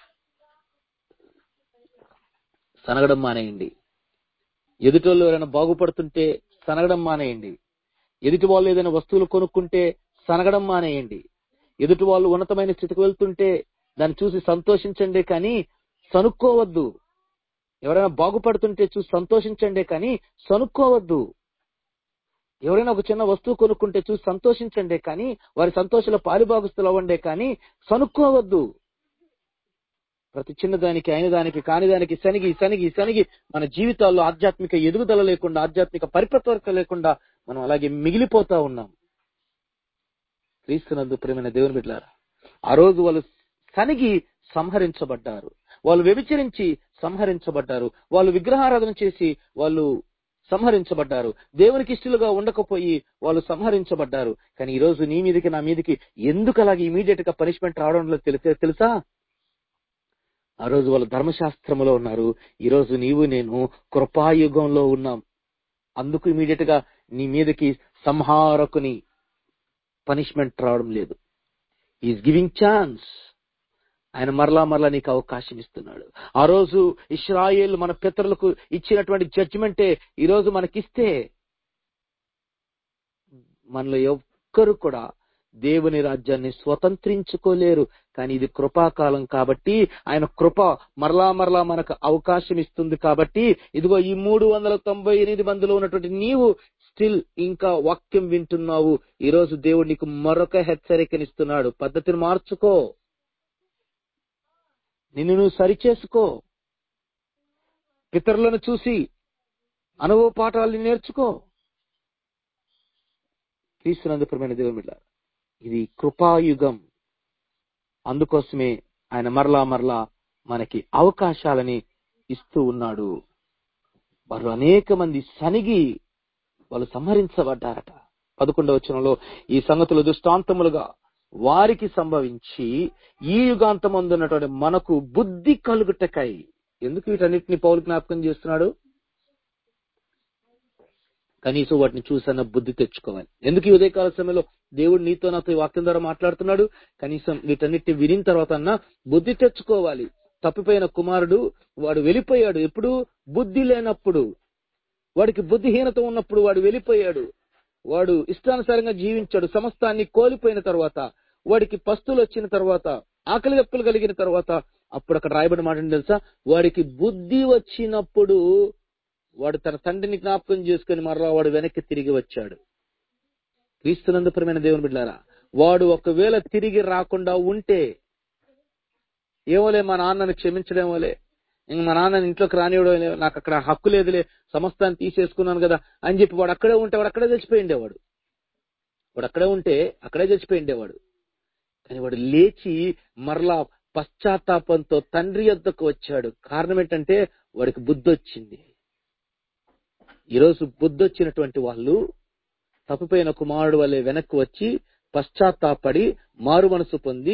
సనగడం మానేయండి ఎదుటోళ్ళు ఎవరైనా బాగుపడుతుంటే సనగడం మానేయండి ఎదుటి వాళ్ళు ఏదైనా వస్తువులు కొనుక్కుంటే సనగడం మానేయండి ఎదుటి వాళ్ళు ఉన్నతమైన స్థితికి వెళ్తుంటే దాన్ని చూసి సంతోషించండి కానీ సనుక్కోవద్దు ఎవరైనా బాగుపడుతుంటే చూసి సంతోషించండి కానీ సనుక్కోవద్దు ఎవరైనా ఒక చిన్న వస్తువు కొనుక్కుంటే చూసి సంతోషించండి కానీ వారి సంతోషంలో పాలుభాగస్తులు అవ్వండి కానీ సనుక్కోవద్దు ప్రతి చిన్నదానికి అయిన దానికి కాని దానికి సనిగి సనిగి సనిగి మన జీవితాల్లో ఆధ్యాత్మిక ఎదుగుదల లేకుండా ఆధ్యాత్మిక పరిపక్వత లేకుండా మనం అలాగే మిగిలిపోతా ఉన్నాం క్రీస్తునందు ప్రేమైన దేవుని బిడ్డారా ఆ రోజు వాళ్ళు సనిగి సంహరించబడ్డారు వాళ్ళు వ్యభిచరించి సంహరించబడ్డారు వాళ్ళు విగ్రహారాధన చేసి వాళ్ళు సంహరించబడ్డారు దేవునికి ఇష్టలుగా ఉండకపోయి వాళ్ళు సంహరించబడ్డారు కానీ ఈ రోజు నీ మీదకి నా మీదకి ఎందుకు అలాగే ఇమీడియట్ గా పనిష్మెంట్ రావడంలో తెలిసే తెలుసా ఆ రోజు వాళ్ళు ధర్మశాస్త్రములో ఉన్నారు ఈ రోజు నీవు నేను కృపాయుగంలో ఉన్నాం అందుకు ఇమీడియట్ గా నీ మీదకి సంహారకుని పనిష్మెంట్ రావడం లేదు ఈజ్ గివింగ్ ఛాన్స్ ఆయన మరలా మరలా నీకు అవకాశం ఇస్తున్నాడు ఆ రోజు ఇస్రాయేల్ మన పితరులకు ఇచ్చినటువంటి జడ్జిమెంటే ఈ రోజు మనకిస్తే మనలో ఒక్కరు కూడా దేవుని రాజ్యాన్ని స్వతంత్రించుకోలేరు కానీ ఇది కృపాకాలం కాబట్టి ఆయన కృప మరలా మరలా మనకు అవకాశం ఇస్తుంది కాబట్టి ఇదిగో ఈ మూడు వందల తొంభై ఎనిమిది మందిలో ఉన్నటువంటి నీవు స్టిల్ ఇంకా వాక్యం వింటున్నావు ఈ రోజు దేవుడు నీకు మరొక హెచ్చరికనిస్తున్నాడు పద్ధతిని మార్చుకో నిన్ను నువ్వు సరిచేసుకో పితరులను చూసి అనుభవ పాఠాలను నేర్చుకో క్రీస్తునందుపరమైన దేవుని బిడ్డ ఇది కృపాయుగం అందుకోసమే ఆయన మరలా మరలా మనకి అవకాశాలని ఇస్తూ ఉన్నాడు వారు అనేక మంది సనిగి వాళ్ళు సంహరించబడ్డారట పదకొండవ వచనంలో ఈ సంగతులు దృష్టాంతములుగా వారికి సంభవించి ఈ యుగాంతం ఉన్నటువంటి మనకు బుద్ధి కలుగుటకై ఎందుకు వీటన్నిటిని పౌలు జ్ఞాపకం చేస్తున్నాడు కనీసం వాటిని చూసన్న బుద్ధి తెచ్చుకోవాలి ఎందుకు ఈ ఉదయకాల సమయంలో దేవుడు నీతో నాతో ఈ వాక్యం ద్వారా మాట్లాడుతున్నాడు కనీసం వీటన్నిటిని వినిన తర్వాత అన్న బుద్ధి తెచ్చుకోవాలి తప్పిపోయిన కుమారుడు వాడు వెళ్ళిపోయాడు ఎప్పుడు బుద్ధి లేనప్పుడు వాడికి బుద్ధిహీనత ఉన్నప్పుడు వాడు వెళ్ళిపోయాడు వాడు ఇష్టానుసారంగా జీవించాడు సమస్తాన్ని కోల్పోయిన తర్వాత వాడికి పస్తులు వచ్చిన తర్వాత ఆకలి దప్పులు కలిగిన తర్వాత అప్పుడు అక్కడ రాయబడిన మాట ఏంటి తెలుసా వాడికి బుద్ధి వచ్చినప్పుడు వాడు తన తండ్రిని జ్ఞాపకం చేసుకుని మరలా వాడు వెనక్కి తిరిగి వచ్చాడు క్రీస్తునందుపరమైన దేవుని బిడ్డారా వాడు ఒకవేళ తిరిగి రాకుండా ఉంటే ఏమోలే మా నాన్నని క్షమించడేమోలే ఇంక మా నాన్నని ఇంట్లోకి రానివ్వడం లే- నాకు అక్కడ హక్కు లేదులే సమస్తాన్ని తీసేసుకున్నాను కదా అని చెప్పి వాడు అక్కడే ఉంటే వాడు అక్కడే చచ్చిపోయిండేవాడు వాడు అక్కడే ఉంటే అక్కడే చచ్చిపోయిండేవాడు కానీ వాడు లేచి మరలా పశ్చాత్తాపంతో తండ్రి యొద్దకు వచ్చాడు కారణం ఏంటంటే వాడికి బుద్ధి వచ్చింది ఈరోజు బుద్ధి వచ్చినటువంటి వాళ్ళు తప్పిపోయిన కుమారుడు వల్లే వెనక్కి వచ్చి పశ్చాత్తాపడి మారు మనసు పొంది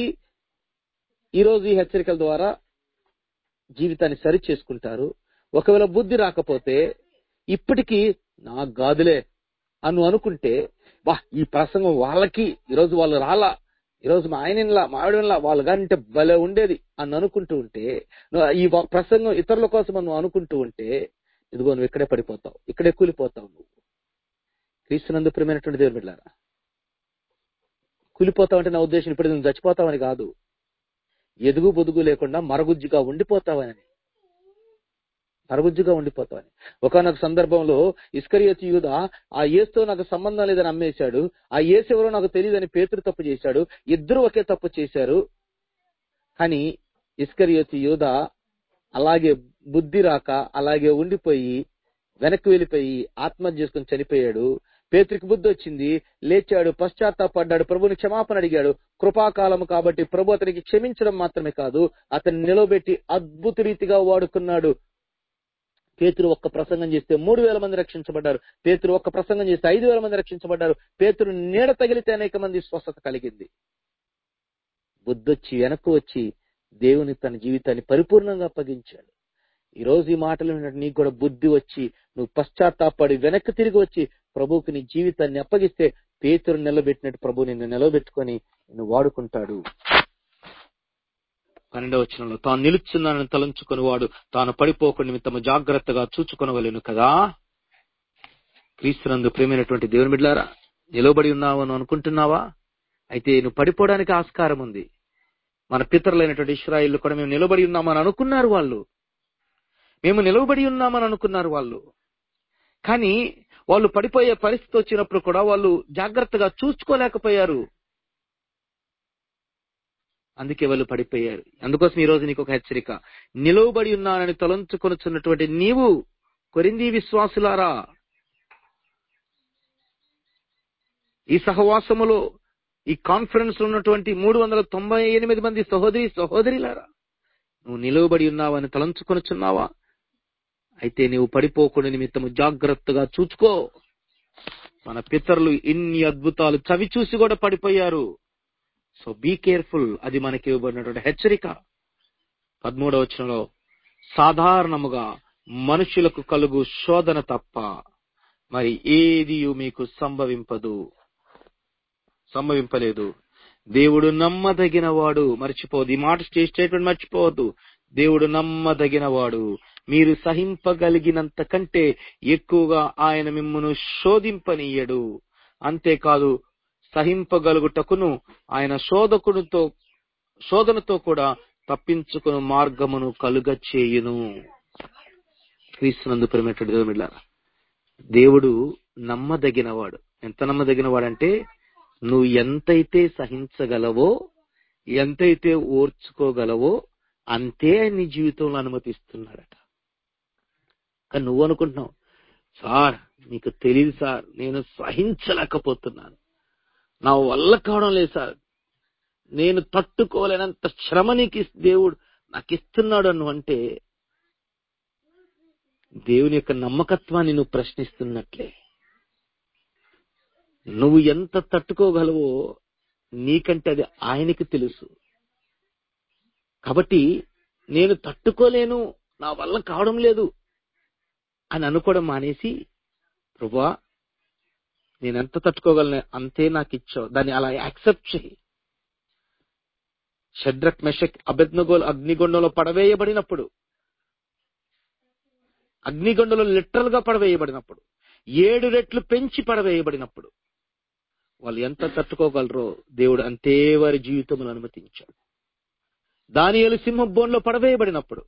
ఈ రోజు ఈ హెచ్చరికల ద్వారా జీవితాన్ని సరి చేసుకుంటారు ఒకవేళ బుద్ధి రాకపోతే ఇప్పటికీ నా గాదులే అను అనుకుంటే వా ఈ ప్రసంగం వాళ్ళకి ఈరోజు వాళ్ళు రాలా ఈరోజు మా ఆయనలా మా ఆవిడలా వాళ్ళు కానీ భలే ఉండేది అని అనుకుంటూ ఉంటే నువ్వు ఈ వ- ప్రసంగం ఇతరుల కోసం నువ్వు అనుకుంటూ ఉంటే ఇదిగో నువ్వు ఇక్కడే పడిపోతావు ఇక్కడే కూలిపోతావు నువ్వు క్రీస్తునందు ప్రియమైనటువంటి దేవుని బిడ్డారా కూలిపోతావు అంటే నా ఉద్దేశం ఇప్పుడు నువ్వు చచ్చిపోతావని కాదు ఎదుగు బొదుగు లేకుండా మరగుజ్జుగా ఉండిపోతావని మరగుజ్జుగా ఉండిపోతావని ఒకనొక సందర్భంలో ఇస్కరియత్ యూద ఆ ఏసుతో నాకు సంబంధం లేదని అమ్మేశాడు ఆ ఏసు ఎవరో నాకు తెలియదని పేతురు తప్పు చేశాడు ఇద్దరు ఒకే తప్పు చేశారు కానీ ఇస్కరియత్ యూద అలాగే బుద్ధి రాక అలాగే ఉండిపోయి వెనక్కి వెళ్ళిపోయి ఆత్మహత్య చేసుకుని చనిపోయాడు పేతురికి బుద్ధి వచ్చింది లేచాడు పశ్చాత్తాపడ్డాడు ప్రభుని క్షమాపణ అడిగాడు కృపాకాలము కాబట్టి ప్రభు అతనికి క్షమించడం మాత్రమే కాదు అతన్ని నిలబెట్టి అద్భుత రీతిగా వాడుకున్నాడు పేతురు ఒక్క ప్రసంగం చేస్తే మూడు వేల మంది రక్షించబడ్డారు పేతురు ఒక్క ప్రసంగం చేస్తే ఐదు వేల మంది రక్షించబడ్డారు పేతురు నీడ తగిలితే అనేక మంది స్వస్థత కలిగింది బుద్ధొచ్చి వెనక్కు వచ్చి దేవుని తన జీవితాన్ని పరిపూర్ణంగా అప్పగించాడు ఈ రోజు ఈ మాటలు విన్నట్టు నీకు కూడా బుద్ధి వచ్చి నువ్వు పశ్చాత్తాపడి వెనక్కి తిరిగి వచ్చి ప్రభువుకి నీ జీవితాన్ని అప్పగిస్తే పేతురు నిలబెట్టినట్టు ప్రభు నిన్ను నిలబెట్టుకొని నిన్ను వాడుకుంటాడు పన్నెండవ వచనంలో తాను నిలుచున్నానని తలంచుకుని వాడు తాను పడిపోకుండా నిమిత్తము జాగ్రత్తగా చూచుకొనవలెను కదా క్రీస్తునందు ప్రేమైనటువంటి దేవుని బిడ్డారా నిలబడి ఉన్నావు అని అనుకుంటున్నావా అయితే నువ్వు పడిపోవడానికి ఆస్కారం ఉంది మన పితరులైనటువంటి ఇస్రాయిల్ కూడా మేము నిలబడి ఉన్నామని అనుకున్నారు వాళ్ళు మేము నిలవబడి ఉన్నామని అనుకున్నారు వాళ్ళు కానీ వాళ్ళు పడిపోయే పరిస్థితి వచ్చినప్పుడు కూడా వాళ్ళు జాగ్రత్తగా చూసుకోలేకపోయారు అందుకే వాళ్ళు పడిపోయారు అందుకోసం ఈ రోజు నీకు ఒక హెచ్చరిక నిలవబడి ఉన్నానని తలంచుకొనుచున్నటువంటి నీవు కొరింది విశ్వాసులారా ఈ సహవాసములో ఈ కాన్ఫరెన్స్ లో ఉన్నటువంటి మూడు వందల తొంభై ఎనిమిది మంది సహోదరి సహోదరిలారా నువ్వు నిలవబడి ఉన్నావని తలంచుకొనుచున్నావా అయితే నీవు పడిపోకుండా నిమిత్తము జాగ్రత్తగా చూచుకో మన పితరులు ఇన్ని అద్భుతాలు చవి చూసి కూడా పడిపోయారు సో బీ కేర్ఫుల్ అది మనకి ఇవ్వబడినటువంటి హెచ్చరిక పదమూడవ వచనంలో సాధారణముగా మనుషులకు కలుగు శోధన తప్ప మరి ఏది మీకు సంభవింపదు సంభవింపలేదు దేవుడు నమ్మదగిన వాడు మర్చిపోవద్దు ఈ మాట స్టే- స్టేట్మెంట్ మర్చిపోవద్దు దేవుడు నమ్మదగిన వాడు మీరు సహింపగలిగినంత కంటే ఎక్కువగా ఆయన మిమ్మును శోధింపనీయడు అంతేకాదు సహింపగలుగుటకును ఆయన శోధకునితో శోధనతో కూడా తప్పించుకుని మార్గమును కలుగ చేయును క్రీస్తునందు ప్రేమేటడు దేవుడిలారా దేవుడు నమ్మదగినవాడు ఎంత నమ్మదగినవాడంటే నువ్వు ఎంతైతే సహించగలవో ఎంతైతే ఓర్చుకోగలవో అంతే ఆయన నీ జీవితంలో అనుమతిస్తున్నాడట కానీ నువ్వు అనుకుంటున్నావు సార్ మీకు తెలియదు సార్ నేను సహించలేకపోతున్నాను నా వల్ల కావడం లేదు సార్ నేను తట్టుకోలేనంత శ్రమ నీకు ఇస్- దేవుడు నాకు ఇస్తున్నాడు అను అంటే దేవుని యొక్క నమ్మకత్వాన్ని నువ్వు ప్రశ్నిస్తున్నట్లే నువ్వు ఎంత తట్టుకోగలవో నీకంటే అది ఆయనకి తెలుసు కాబట్టి నేను తట్టుకోలేను నా వల్ల కావడం లేదు అని అనుకోవడం మానేసి ప్రభా నేను ఎంత తట్టుకోగలను అంతే నాకు ఇచ్చావు దాన్ని అలా యాక్సెప్ట్ చేయి షడ్రక్ మెషక్ అబెద్నగోల్ అగ్నిగొండంలో పడవేయబడినప్పుడు అగ్నిగొండంలో లిటరల్ గా పడవేయబడినప్పుడు ఏడు రెట్లు పెంచి పడవేయబడినప్పుడు వాళ్ళు ఎంత తట్టుకోగలరో దేవుడు అంతే వారి జీవితమును అనుమతించాడు దానియేలు సింహబోన్లో పడవేయబడినప్పుడు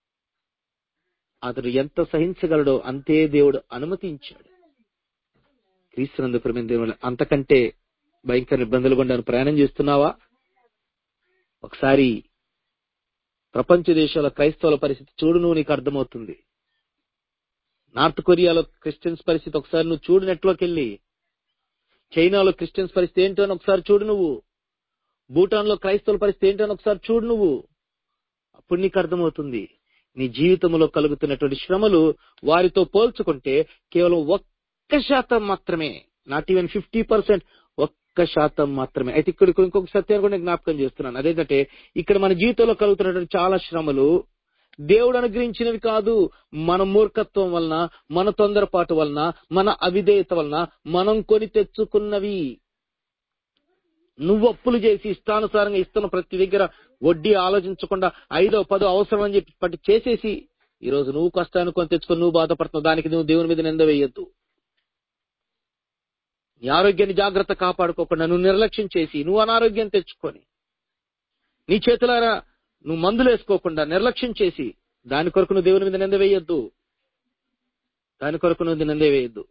అతడు ఎంత సహించగలడో అంతే దేవుడు అనుమతించాడు క్రీస్తునందు ప్రేమ దేవుడు అంతకంటే భయంకర ఇబ్బందులు గుండా నువ్వు ప్రయాణం చేస్తున్నావా ఒకసారి ప్రపంచ దేశాల క్రైస్తవుల పరిస్థితి చూడు నువ్వు నీకు అర్థమవుతుంది నార్త్ కొరియాలో క్రిస్టియన్స్ పరిస్థితి ఒకసారి నువ్వు చూడు నెట్లోకి వెళ్ళి చైనాలో క్రిస్టియన్స్ పరిస్థితి ఏంటో అని ఒకసారి చూడు నువ్వు భూటాన్ లో క్రైస్తవుల పరిస్థితి ఏంటో అని ఒకసారి చూడు నువ్వు అప్పుడు నీకు అర్థమవుతుంది నీ జీవితంలో కలుగుతున్నటువంటి శ్రమలు వారితో పోల్చుకుంటే కేవలం ఒక్క శాతం మాత్రమే నాట్ ఈవెన్ ఫిఫ్టీ పర్సెంట్ ఒక్క శాతం మాత్రమే అయితే ఇక్కడ ఇంకొక సత్యాన్ని కూడా నేను జ్ఞాపకం చేస్తున్నాను అదేంటంటే ఇక్కడ మన జీవితంలో కలుగుతున్నటువంటి చాలా శ్రమలు దేవుడు అనుగ్రహించినవి కాదు మన మూర్ఖత్వం వలన మన తొందరపాటు వలన మన అవిధేయత వలన మనం కొని తెచ్చుకున్నవి నువ్వు అప్పులు చేసి ఇష్టానుసారంగా ఇస్తున్న ప్రతి దగ్గర వడ్డీ ఆలోచించకుండా ఐదో పదో అవసరం అని చెప్పి పట్టి చేసేసి ఈ రోజు నువ్వు కష్టాన్ని కొని తెచ్చుకొని నువ్వు బాధపడుతున్నావు దానికి నువ్వు దేవుని మీద నింద వేయొద్దు నీ ఆరోగ్యాన్ని జాగ్రత్త కాపాడుకోకుండా నువ్వు నిర్లక్ష్యం చేసి నువ్వు అనారోగ్యం తెచ్చుకొని నీ చేతులారా నువ్వు మందులు వేసుకోకుండా నిర్లక్ష్యం చేసి దాని కొరకు నువ్వు దేవుని మీద నింద వేయొద్దు దాని కొరకు నువ్వు నింద వేయొద్దు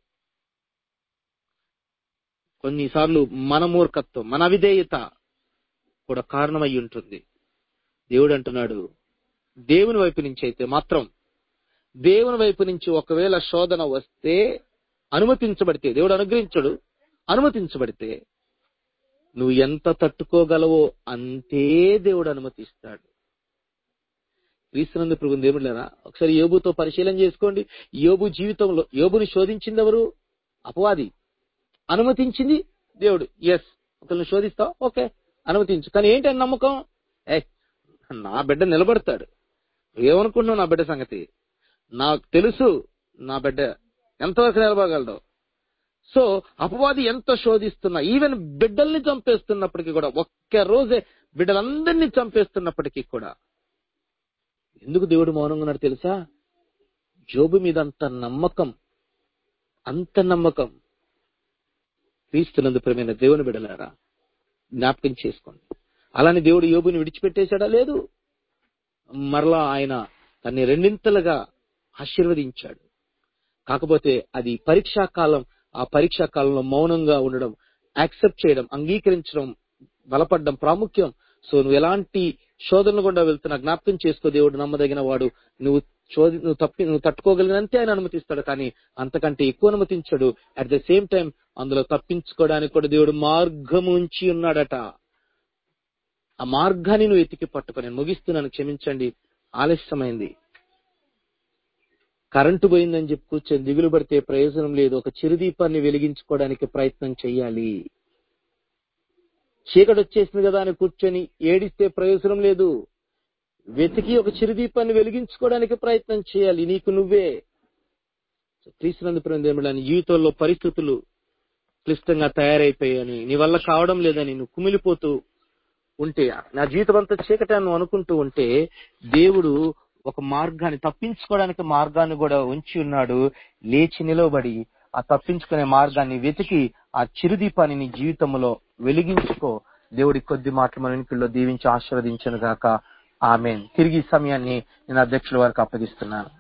కొన్నిసార్లు మన మూర్ఖత్వం మన అవిధేయత కూడా కారణమై ఉంటుంది దేవుడు అంటున్నాడు దేవుని వైపు నుంచి అయితే మాత్రం దేవుని వైపు నుంచి ఒకవేళ శోధన వస్తే అనుమతించబడితే దేవుడు అనుగ్రహించడు అనుమతించబడితే నువ్వు ఎంత తట్టుకోగలవో అంతే దేవుడు అనుమతిస్తాడు క్రీస్తునందు ప్రభు దేవుడులేరా ఒకసారి యోబుతో పరిశీలన చేసుకోండి యోబు జీవితంలో యోబుని శోధించింది ఎవరు అపవాది అనుమతించింది దేవుడు ఎస్ ఒకరిని శోధిస్తావు ఓకే అనుమతించు కానీ ఏంటి అని నమ్మకం ఏ నా బిడ్డ నిలబడతాడు ఏమనుకుంటున్నావు నా బిడ్డ సంగతి నాకు తెలుసు నా బిడ్డ ఎంతవరకు నిలబడగలడు సో అపవాది ఎంత శోధిస్తున్నా ఈవెన్ బిడ్డల్ని చంపేస్తున్నప్పటికీ కూడా ఒక్క రోజే బిడ్డలందరినీ చంపేస్తున్నప్పటికీ కూడా ఎందుకు దేవుడు మౌనంగా ఉన్నాడు తెలుసా జోబు మీద అంత నమ్మకం అంత నమ్మకం క్రీస్తునందు ప్రేమైన దేవుని బిడలారా జ్ఞాపకం చేసుకోండి అలానే దేవుడు యోబుని విడిచిపెట్టేశాడా లేదు మరలా ఆయన తన్ని రెండింతలుగా ఆశీర్వదించాడు కాకపోతే అది పరీక్షా కాలం ఆ పరీక్షా కాలంలో మౌనంగా ఉండడం యాక్సెప్ట్ చేయడం అంగీకరించడం బలపడడం ప్రాముఖ్యం సో నువ్వు ఎలాంటి శోధనలు గుండా వెళ్తున్నా జ్ఞాపకం చేసుకో దేవుడు నమ్మదగిన వాడు నువ్వు శోధి నువ్వు తప్పి నువ్వు తట్టుకోగలిగినంతే ఆయన అనుమతిస్తాడు కానీ అంతకంటే ఎక్కువ అనుమతించాడు అట్ ద సేమ్ టైం అందులో తప్పించుకోవడానికి కూడా దేవుడు మార్గం ఉంచి ఉన్నాడట ఆ మార్గాన్ని నువ్వు ఎతికి పట్టుకో నేను ముగిస్తున్నాను క్షమించండి ఆలస్యమైంది కరెంటు పోయిందని చెప్పి కూర్చొని దిగులు పడితే ప్రయోజనం లేదు ఒక చిరుదీపాన్ని వెలిగించుకోవడానికి ప్రయత్నం చెయ్యాలి చీకటి వచ్చేసింది కదా అని కూర్చొని ఏడిస్తే ప్రయోజనం లేదు వెతికి ఒక చిరుదీపాన్ని వెలిగించుకోవడానికి ప్రయత్నం చేయాలి నీకు నువ్వే క్రీస్తునందు నీ జీవితంలో పరిస్థితులు క్లిష్టంగా తయారైపోయాయని నీ వల్ల కావడం లేదని నువ్వు కుమిలిపోతూ ఉంటే నా జీవితం అంతా చీకటి అని నువ్వు అనుకుంటూ ఉంటే దేవుడు ఒక మార్గాన్ని తప్పించుకోవడానికి మార్గాన్ని కూడా ఉంచి ఉన్నాడు లేచి నిలవబడి ఆ తప్పించుకునే మార్గాన్ని వెతికి ఆ చిరుదీపాన్ని నీ జీవితంలో వెలిగించుకో దేవుడి కొద్ది మాటలు మన ఇంట్లో దీవించి ఆశీర్వదించను గాక ఆమెన్ తిరిగి ఈ సమయాన్ని నేను అధ్యక్షుల వారికి అప్పగిస్తున్నాను